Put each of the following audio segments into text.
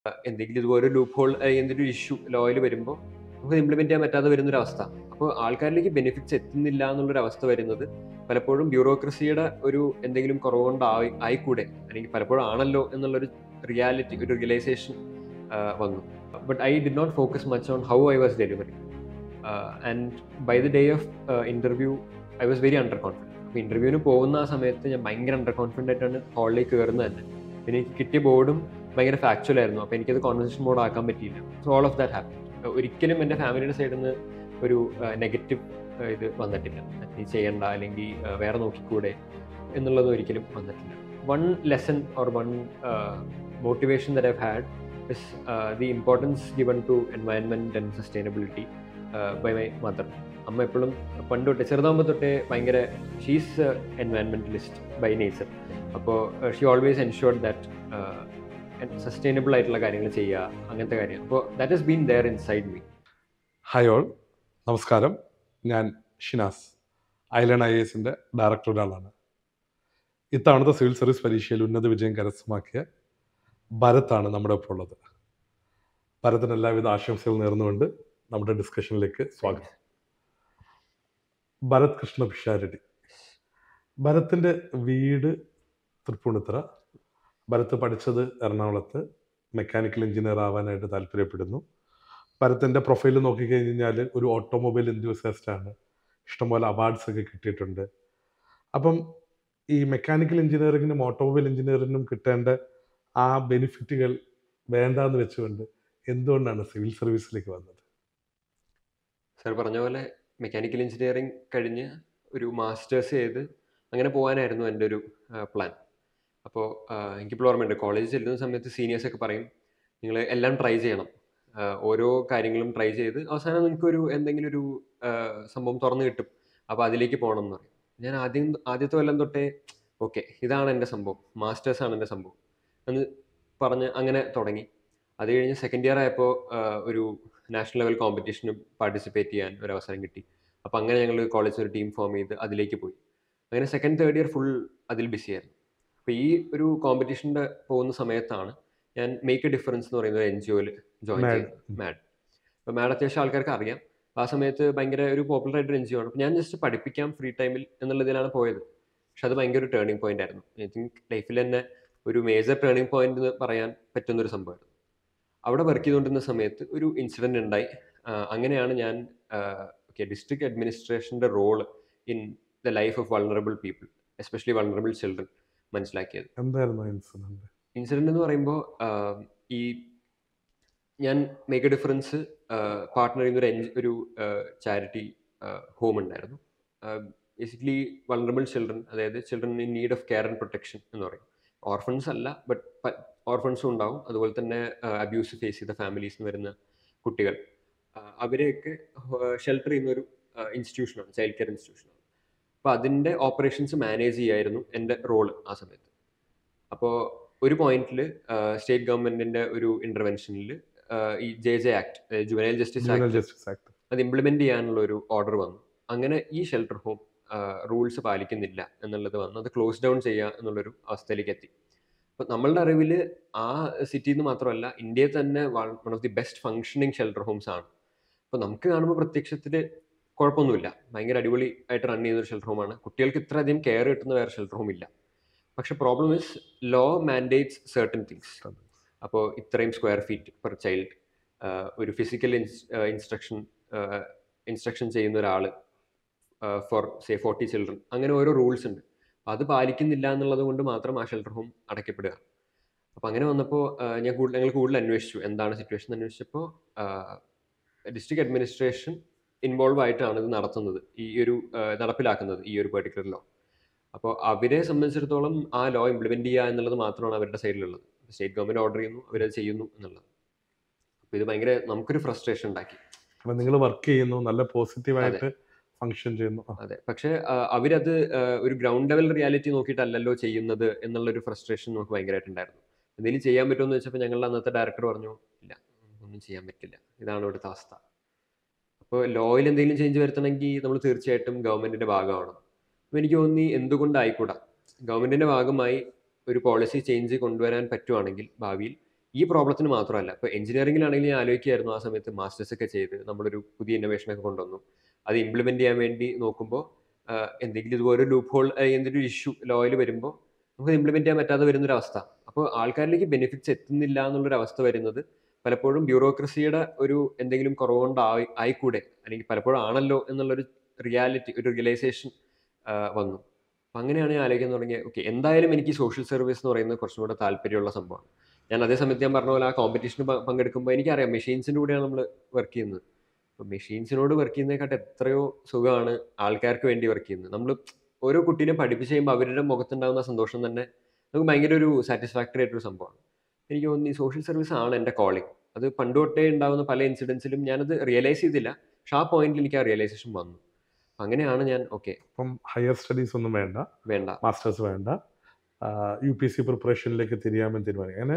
എന്തെങ്കിലും ഇതുപോലെ loophole എന്തെങ്കിലും ഇഷ്യൂ ലോയിൽ വരുമ്പോൾ നമുക്ക് ഇംപ്ലിമെന്റ് ചെയ്യാൻ പറ്റാതെ വരുന്നൊരു അവസ്ഥ അപ്പോൾ ആൾക്കാരിലേക്ക് ബെനിഫിറ്റ്സ് എത്തുന്നില്ല എന്നുള്ളൊരു അവസ്ഥ വരുന്നത് പലപ്പോഴും ബ്യൂറോക്രസിയുടെ ഒരു എന്തെങ്കിലും കുറവ് കൊണ്ട് ആയി ആയിക്കൂടെ അല്ലെങ്കിൽ പലപ്പോഴും ആണല്ലോ എന്നുള്ളൊരു റിയാലിറ്റി ഒരു റിയലൈസേഷൻ വന്നു but I did not focus much on how I was delivery and by the day of interview I was very under confident അപ്പോൾ ഇൻ്റർവ്യൂവിന് പോകുന്ന ആ സമയത്ത് ഞാൻ ഭയങ്കര അണ്ടർ കോൺഫിഡൻ്റ് ആയിട്ടാണ് ഹാളിലേക്ക് കയറുന്നത് തന്നെ പിന്നെ എനിക്ക് കിട്ടിയ ബോർഡും ഭയങ്കര ഫാക്ച്വൽ ആയിരുന്നു അപ്പോൾ എനിക്കത് കോൺവെർസേഷൻ മോഡ് ആക്കാൻ പറ്റിയില്ല so all of that happy ഒരിക്കലും എൻ്റെ ഫാമിലിയുടെ സൈഡിൽ നിന്ന് ഒരു നെഗറ്റീവ് ഇത് വന്നിട്ടില്ല നീ ചെയ്യണ്ട അല്ലെങ്കിൽ വേറെ നോക്കിക്കൂടെ എന്നുള്ളത് ഒരിക്കലും വന്നിട്ടില്ല one lesson or one motivation that have had is the importance given to environment and sustainability by my mother അമ്മ എപ്പോഴും പണ്ട് തൊട്ടേ ചെറുതാകുമ്പോൾ തൊട്ടേ ഭയങ്കര ഷീസ് എൻവയൺമെൻറ്റലിസ്റ്റ് ബൈ നേച്ചർ അപ്പോൾ she always ensured that sustainable ആയിട്ടുള്ള കാര്യങ്ങൾ ചെയ്യുക അങ്ങനത്തെ കാര്യം അപ്പോൾ that has been there inside me hi all നമസ്കാരം ഞാൻ ഷിനാസ് ഐലൻഡ് ഐ എസിൻ്റെ ഡയറക്ടർ ഒരാളാണ് ഇത്തവണത്തെ സിവിൽ സർവീസ് പരീക്ഷയിൽ ഉന്നത വിജയം കരസ്ഥമാക്കിയ ഭരത്താണ് നമ്മുടെ ഒപ്പം ഉള്ളത് ഭരത്തിന് എല്ലാവിധ ആശംസകൾ നേർന്നുകൊണ്ട് നമ്മുടെ ഡിസ്കഷനിലേക്ക് സ്വാഗതം ഭരത് കൃഷ്ണ പിഷാരടി ഭരത്തിൻ്റെ വീട് തൃപ്പൂണിത്തറ ഭരത് പഠിച്ചത് എറണാകുളത്ത് മെക്കാനിക്കൽ എഞ്ചിനീയർ ആവാനായിട്ട് താല്പര്യപ്പെടുന്നു ഭരത്തിൻ്റെ പ്രൊഫൈൽ നോക്കിക്കഴിഞ്ഞാൽ ഒരു ഓട്ടോമൊബൈൽ എൻത്യൂസിയാസ്റ്റ് ആണ് ഇഷ്ടംപോലെ അവാർഡ്സ് ഒക്കെ കിട്ടിയിട്ടുണ്ട് അപ്പം ഈ മെക്കാനിക്കൽ എഞ്ചിനീയറിങ്ങിനും ഓട്ടോമൊബൈൽ എഞ്ചിനീയറിങ്ങിനും കിട്ടേണ്ട ആ ബെനിഫിറ്റുകൾ വേണ്ടാന്ന് വെച്ചുകൊണ്ട് എന്തുകൊണ്ടാണ് സിവിൽ സർവീസിലേക്ക് വന്നത് സർ പറഞ്ഞ പോലെ മെക്കാനിക്കൽ എഞ്ചിനീയറിംഗ് കഴിഞ്ഞ് ഒരു മാസ്റ്റേഴ്സ് ചെയ്ത് അങ്ങനെ പോകാനായിരുന്നു എൻ്റെ ഒരു പ്ലാൻ അപ്പോൾ എനിക്കിപ്പോൾ ഓർമ്മയുണ്ട് കോളേജിൽ ചെല്ലുന്ന സമയത്ത് സീനിയേഴ്സ് ഒക്കെ പറയും നിങ്ങൾ എല്ലാം ട്രൈ ചെയ്യണം ഓരോ കാര്യങ്ങളും ട്രൈ ചെയ്ത് അവസാനം നിങ്ങൾക്കൊരു എന്തെങ്കിലും ഒരു സംഭവം തുറന്നു കിട്ടും അപ്പോൾ അതിലേക്ക് പോകണം എന്ന് പറയും ഞാൻ ആദ്യം ആദ്യത്തെ കൊല്ലം തൊട്ടേ ഓക്കെ ഇതാണ് എൻ്റെ സംഭവം മാസ്റ്റേഴ്സാണ് എൻ്റെ സംഭവം എന്ന് പറഞ്ഞ് അങ്ങനെ തുടങ്ങി അത് കഴിഞ്ഞ് സെക്കൻഡ് ഇയർ ആയപ്പോൾ ഒരു നാഷണൽ ലെവൽ കോമ്പറ്റീഷന് പാർട്ടിസിപ്പേറ്റ് ചെയ്യാൻ ഒരു അവസരം കിട്ടി അപ്പോൾ അങ്ങനെ ഞങ്ങൾ കോളേജിൽ ഒരു ടീം ഫോം ചെയ്ത് അതിലേക്ക് പോയി അങ്ങനെ സെക്കൻഡ് തേർഡ് ഇയർ ഫുൾ അതിൽ ബിസി ആയിരുന്നു അപ്പോൾ ഈ ഒരു കോമ്പറ്റീഷൻ്റെ പോകുന്ന സമയത്താണ് ഞാൻ മേക്ക് എ ഡിഫറൻസ് എന്ന് പറയുന്ന ഒരു എൻ ജി ഒയിൽ ജോയിൻ ചെയ്തത് മാഡ് അപ്പോൾ മാഡ് അത്യാവശ്യം ആൾക്കാർക്ക് അറിയാം ആ സമയത്ത് ഭയങ്കര ഒരു പോപ്പുലർ ആയിട്ട് എൻ ജി ഒ ആണ് അപ്പോൾ ഞാൻ ജസ്റ്റ് പഠിപ്പിക്കാം ഫ്രീ ടൈമിൽ എന്നുള്ളതിലാണ് പോയത് പക്ഷെ അത് ഭയങ്കര ഒരു ടേണിംഗ് പോയിന്റ് ആയിരുന്നു ഐ തിങ്ക് ലൈഫിൽ തന്നെ ഒരു മേജർ ടേണിംഗ് പോയിന്റ് എന്ന് പറയാൻ പറ്റുന്ന ഒരു സംഭവമായിരുന്നു അവിടെ വർക്ക് ചെയ്തുകൊണ്ടിരുന്ന സമയത്ത് ഒരു ഇൻസിഡന്റ് ഉണ്ടായി അങ്ങനെയാണ് ഞാൻ ഓക്കെ ഡിസ്ട്രിക്ട് അഡ്മിനിസ്ട്രേഷൻ്റെ role in the life of vulnerable people especially vulnerable children മനസ്സിലാക്കിയത് എന്തായിരുന്നു ഇൻസിഡന്റ് ഇൻസിഡന്റ് എന്ന് പറയുമ്പോൾ ഈ ഞാൻ മേക്ക് എ ഡിഫറൻസ് പാർട്ട്ണർ ചെയ്യുന്ന ഒരു ഒരു ചാരിറ്റി ഹോം ഉണ്ടായിരുന്നു ബേസിക്കലി വൾണറബിൾ ചിൽഡ്രൻ അതായത് children in need of care and protection എന്ന് പറയും ഓർഫൻസ് അല്ല ബട്ട് ഓർഫൻസും ഉണ്ടാവും അതുപോലെ തന്നെ അബ്യൂസ് ഫേസ് ചെയ്ത ഫാമിലീസിന് വരുന്ന കുട്ടികൾ അവരെയൊക്കെ ഷെൽട്ടർ ചെയ്യുന്ന ഒരു ഇൻസ്റ്റിറ്റ്യൂഷനാണ് ചൈൽഡ് കെയർ ഇൻസ്റ്റിറ്റ്യൂഷനാണ് അപ്പോൾ അതിൻ്റെ ഓപ്പറേഷൻസ് മാനേജ് ചെയ്യായിരുന്നു എൻ്റെ റോള് ആ സമയത്ത് അപ്പോൾ ഒരു പോയിന്റിൽ സ്റ്റേറ്റ് ഗവൺമെന്റിന്റെ ഒരു ഇന്റർവെൻഷനിൽ ഈ J J act juvenile justice justice act അത് ഇംപ്ലിമെന്റ് ചെയ്യാനുള്ള ഒരു ഓർഡർ വന്നു അങ്ങനെ ഈ ഷെൽട്ടർ ഹോം റൂൾസ് പാലിക്കുന്നില്ല എന്നുള്ളത് വന്ന് അത് ക്ലോസ് ഡൗൺ ചെയ്യുക എന്നുള്ളൊരു അവസ്ഥയിലേക്ക് എത്തി അപ്പോൾ നമ്മളുടെ അറിവിൽ ആ സിറ്റിയിൽ നിന്ന് മാത്രമല്ല ഇന്ത്യയിൽ തന്നെ one of the best functioning shelter homes ആണ് അപ്പോൾ നമുക്ക് കാണുമ്പോൾ പ്രത്യക്ഷത്തിൽ കുഴപ്പമൊന്നുമില്ല ഭയങ്കര അടിപൊളി ആയിട്ട് റൺ ചെയ്യുന്ന ഒരു ഷെൽട്ടർ ഹോമാണ് കുട്ടികൾക്ക് ഇത്ര അധികം കെയർ കിട്ടുന്ന വേറെ ഷെൽട്ടർ ഹോം ഇല്ല പക്ഷെ problem is law mandates certain things അപ്പോൾ ഇത്രയും സ്ക്വയർ ഫീറ്റ് പെർ ചൈൽഡ് ഒരു ഫിസിക്കൽ ഇൻസ്ട്രക്ഷൻ ഇൻസ്ട്രക്ഷൻ ചെയ്യുന്ന ഒരാൾ ഫോർ സേ ഫോർട്ടി ചിൽഡ്രൻ അങ്ങനെ ഓരോ റൂൾസ് ഉണ്ട് അത് പാലിക്കുന്നില്ല എന്നുള്ളത് കൊണ്ട് മാത്രം ആ ഷെൽട്ടർ ഹോം അടയ്ക്കപ്പെടുക അപ്പോൾ അങ്ങനെ വന്നപ്പോൾ ഞാൻ കൂടുതൽ ഞങ്ങൾ കൂടുതൽ അന്വേഷിച്ചു എന്താണ് സിറ്റുവേഷൻ അന്വേഷിച്ചപ്പോൾ ഡിസ്ട്രിക്ട് അഡ്മിനിസ്ട്രേഷൻ ഇൻവോൾവ് ആയിട്ടാണ് ഇത് നടത്തുന്നത് ഈ ഒരു നടപ്പിലാക്കുന്നത് ഈ ഒരു പെർട്ടിക്കുലർ ലോ അപ്പോൾ അവരെ സംബന്ധിച്ചിടത്തോളം ആ ലോ ഇംപ്ലിമെന്റ് ചെയ്യുക എന്നുള്ളത് മാത്രമാണ് അവരുടെ സൈഡിലുള്ളത് സ്റ്റേറ്റ് ഗവൺമെന്റ് ഓർഡർ ചെയ്യുന്നു അവരത് ചെയ്യുന്നു എന്നുള്ളത് അപ്പോൾ ഇത് ഭയങ്കര നമുക്കൊരു ഫ്രസ്ട്രേഷൻ ഉണ്ടാക്കി അപ്പൊ നിങ്ങൾ വർക്ക് ചെയ്യുന്നു നല്ല പോസിറ്റീവായിട്ട് ഫങ്ഷൻ ചെയ്യുന്നു അതെ പക്ഷേ അവരത് ഒരു ഗ്രൗണ്ട് ലെവൽ റിയാലിറ്റി നോക്കിയിട്ടല്ലല്ലോ ചെയ്യുന്നത് എന്നുള്ളൊരു ഫ്രസ്ട്രേഷൻ നമുക്ക് ഭയങ്കരമായിട്ടുണ്ടായിരുന്നു എന്തെങ്കിലും ചെയ്യാൻ പറ്റുമെന്ന് വെച്ചപ്പോൾ ഞങ്ങളുടെ അന്നത്തെ ഡയറക്ടർ പറഞ്ഞു ഇല്ല ഒന്നും ചെയ്യാൻ പറ്റില്ല ഇതാണ് ഇവിടുത്തെ അവസ്ഥ അപ്പോൾ ലോയിൽ എന്തെങ്കിലും ചേഞ്ച് വരുത്തണമെങ്കിൽ നമ്മൾ തീർച്ചയായിട്ടും ഗവൺമെന്റിന്റെ ഭാഗമാണ് അപ്പോൾ എനിക്ക് തോന്നി എന്തുകൊണ്ടായിക്കൂടാ ഗവൺമെന്റിന്റെ ഭാഗമായി ഒരു പോളിസി ചേഞ്ച് കൊണ്ടുവരാൻ പറ്റുവാണെങ്കിൽ ഭാവിയിൽ ഈ പ്രോബ്ലത്തിന് മാത്രമല്ല ഇപ്പോൾ എഞ്ചിനീയറിംഗിലാണെങ്കിൽ ഞാൻ ആലോചിക്കുകയായിരുന്നു ആ സമയത്ത് മാസ്റ്റേഴ്സ് ഒക്കെ ചെയ്ത് നമ്മളൊരു പുതിയ ഇന്നോവേഷൻ ഒക്കെ കൊണ്ടുവന്നു അത് ഇംപ്ലിമെന്റ് ചെയ്യാൻ വേണ്ടി നോക്കുമ്പോൾ എന്തെങ്കിലും ഇതുപോലെ ലൂപ്പ് ഹോൾ എന്തെങ്കിലും ഒരു ഇഷ്യൂ ലോയിൽ വരുമ്പോൾ നമുക്ക് ഇംപ്ലിമെന്റ് ചെയ്യാൻ പറ്റാതെ വരുന്നൊരു അവസ്ഥ അപ്പോൾ ആൾക്കാരിലേക്ക് ബെനിഫിറ്റ്സ് എത്തുന്നില്ല എന്നുള്ളൊരു അവസ്ഥ വരുന്നത് പലപ്പോഴും ബ്യൂറോക്രസിയുടെ ഒരു എന്തെങ്കിലും കുറവുകൊണ്ട് ആയി ആയിക്കൂടെ അല്ലെങ്കിൽ പലപ്പോഴും ആണല്ലോ എന്നുള്ളൊരു റിയാലിറ്റി ഒരു റിയലൈസേഷൻ വന്നു അപ്പം അങ്ങനെയാണ് ഞാൻ ആലോചിക്കാൻ തുടങ്ങിയത് ഓക്കെ എന്തായാലും എനിക്ക് സോഷ്യൽ സർവീസ് എന്ന് പറയുന്നത് കുറച്ചും കൂടെ താല്പര്യമുള്ള സംഭവമാണ് ഞാൻ അതേ സമയത്ത് ഞാൻ പറഞ്ഞ പോലെ ആ കോമ്പറ്റീഷന് പങ്കെടുക്കുമ്പോൾ എനിക്കറിയാം മെഷീൻസിൻ്റെ കൂടെയാണ് നമ്മൾ വർക്ക് ചെയ്യുന്നത് അപ്പോൾ മെഷീൻസിനോട് വർക്ക് ചെയ്യുന്നതിനെക്കാട്ട് എത്രയോ സുഖമാണ് ആൾക്കാർക്ക് വേണ്ടി വർക്ക് ചെയ്യുന്നത് നമ്മൾ ഓരോ കുട്ടീനെ പഠിപ്പിച്ച് കഴിയുമ്പോൾ അവരുടെ മുഖത്തുണ്ടാകുന്ന സന്തോഷം തന്നെ നമുക്ക് ഭയങ്കര ഒരു സാറ്റിസ്ഫാക്ടറി ആയിട്ടൊരു സംഭവമാണ് എനിക്ക് തോന്നുന്നു ഈ സോഷ്യൽ സർവീസ് ആണ് എൻ്റെ കോളിംഗ് അത് പണ്ട് തൊട്ടേ ഉണ്ടാകുന്ന പല ഇൻസിഡൻസിലും ഞാനത് റിയലൈസ് ചെയ്തില്ല പക്ഷെ ആ പോയിന്റിൽ എനിക്ക് ആ റിയലൈസേഷൻ വന്നു അങ്ങനെയാണ് ഞാൻ ഓക്കെ അപ്പം ഹയർ സ്റ്റഡീസ് ഒന്നും വേണ്ട വേണ്ട മാസ്റ്റേഴ്സ് വേണ്ട യു പി സി പ്രിപ്പറേഷനിലേക്ക് തിരിയാമെന്ന് തീരുമാനിക്കും അങ്ങനെ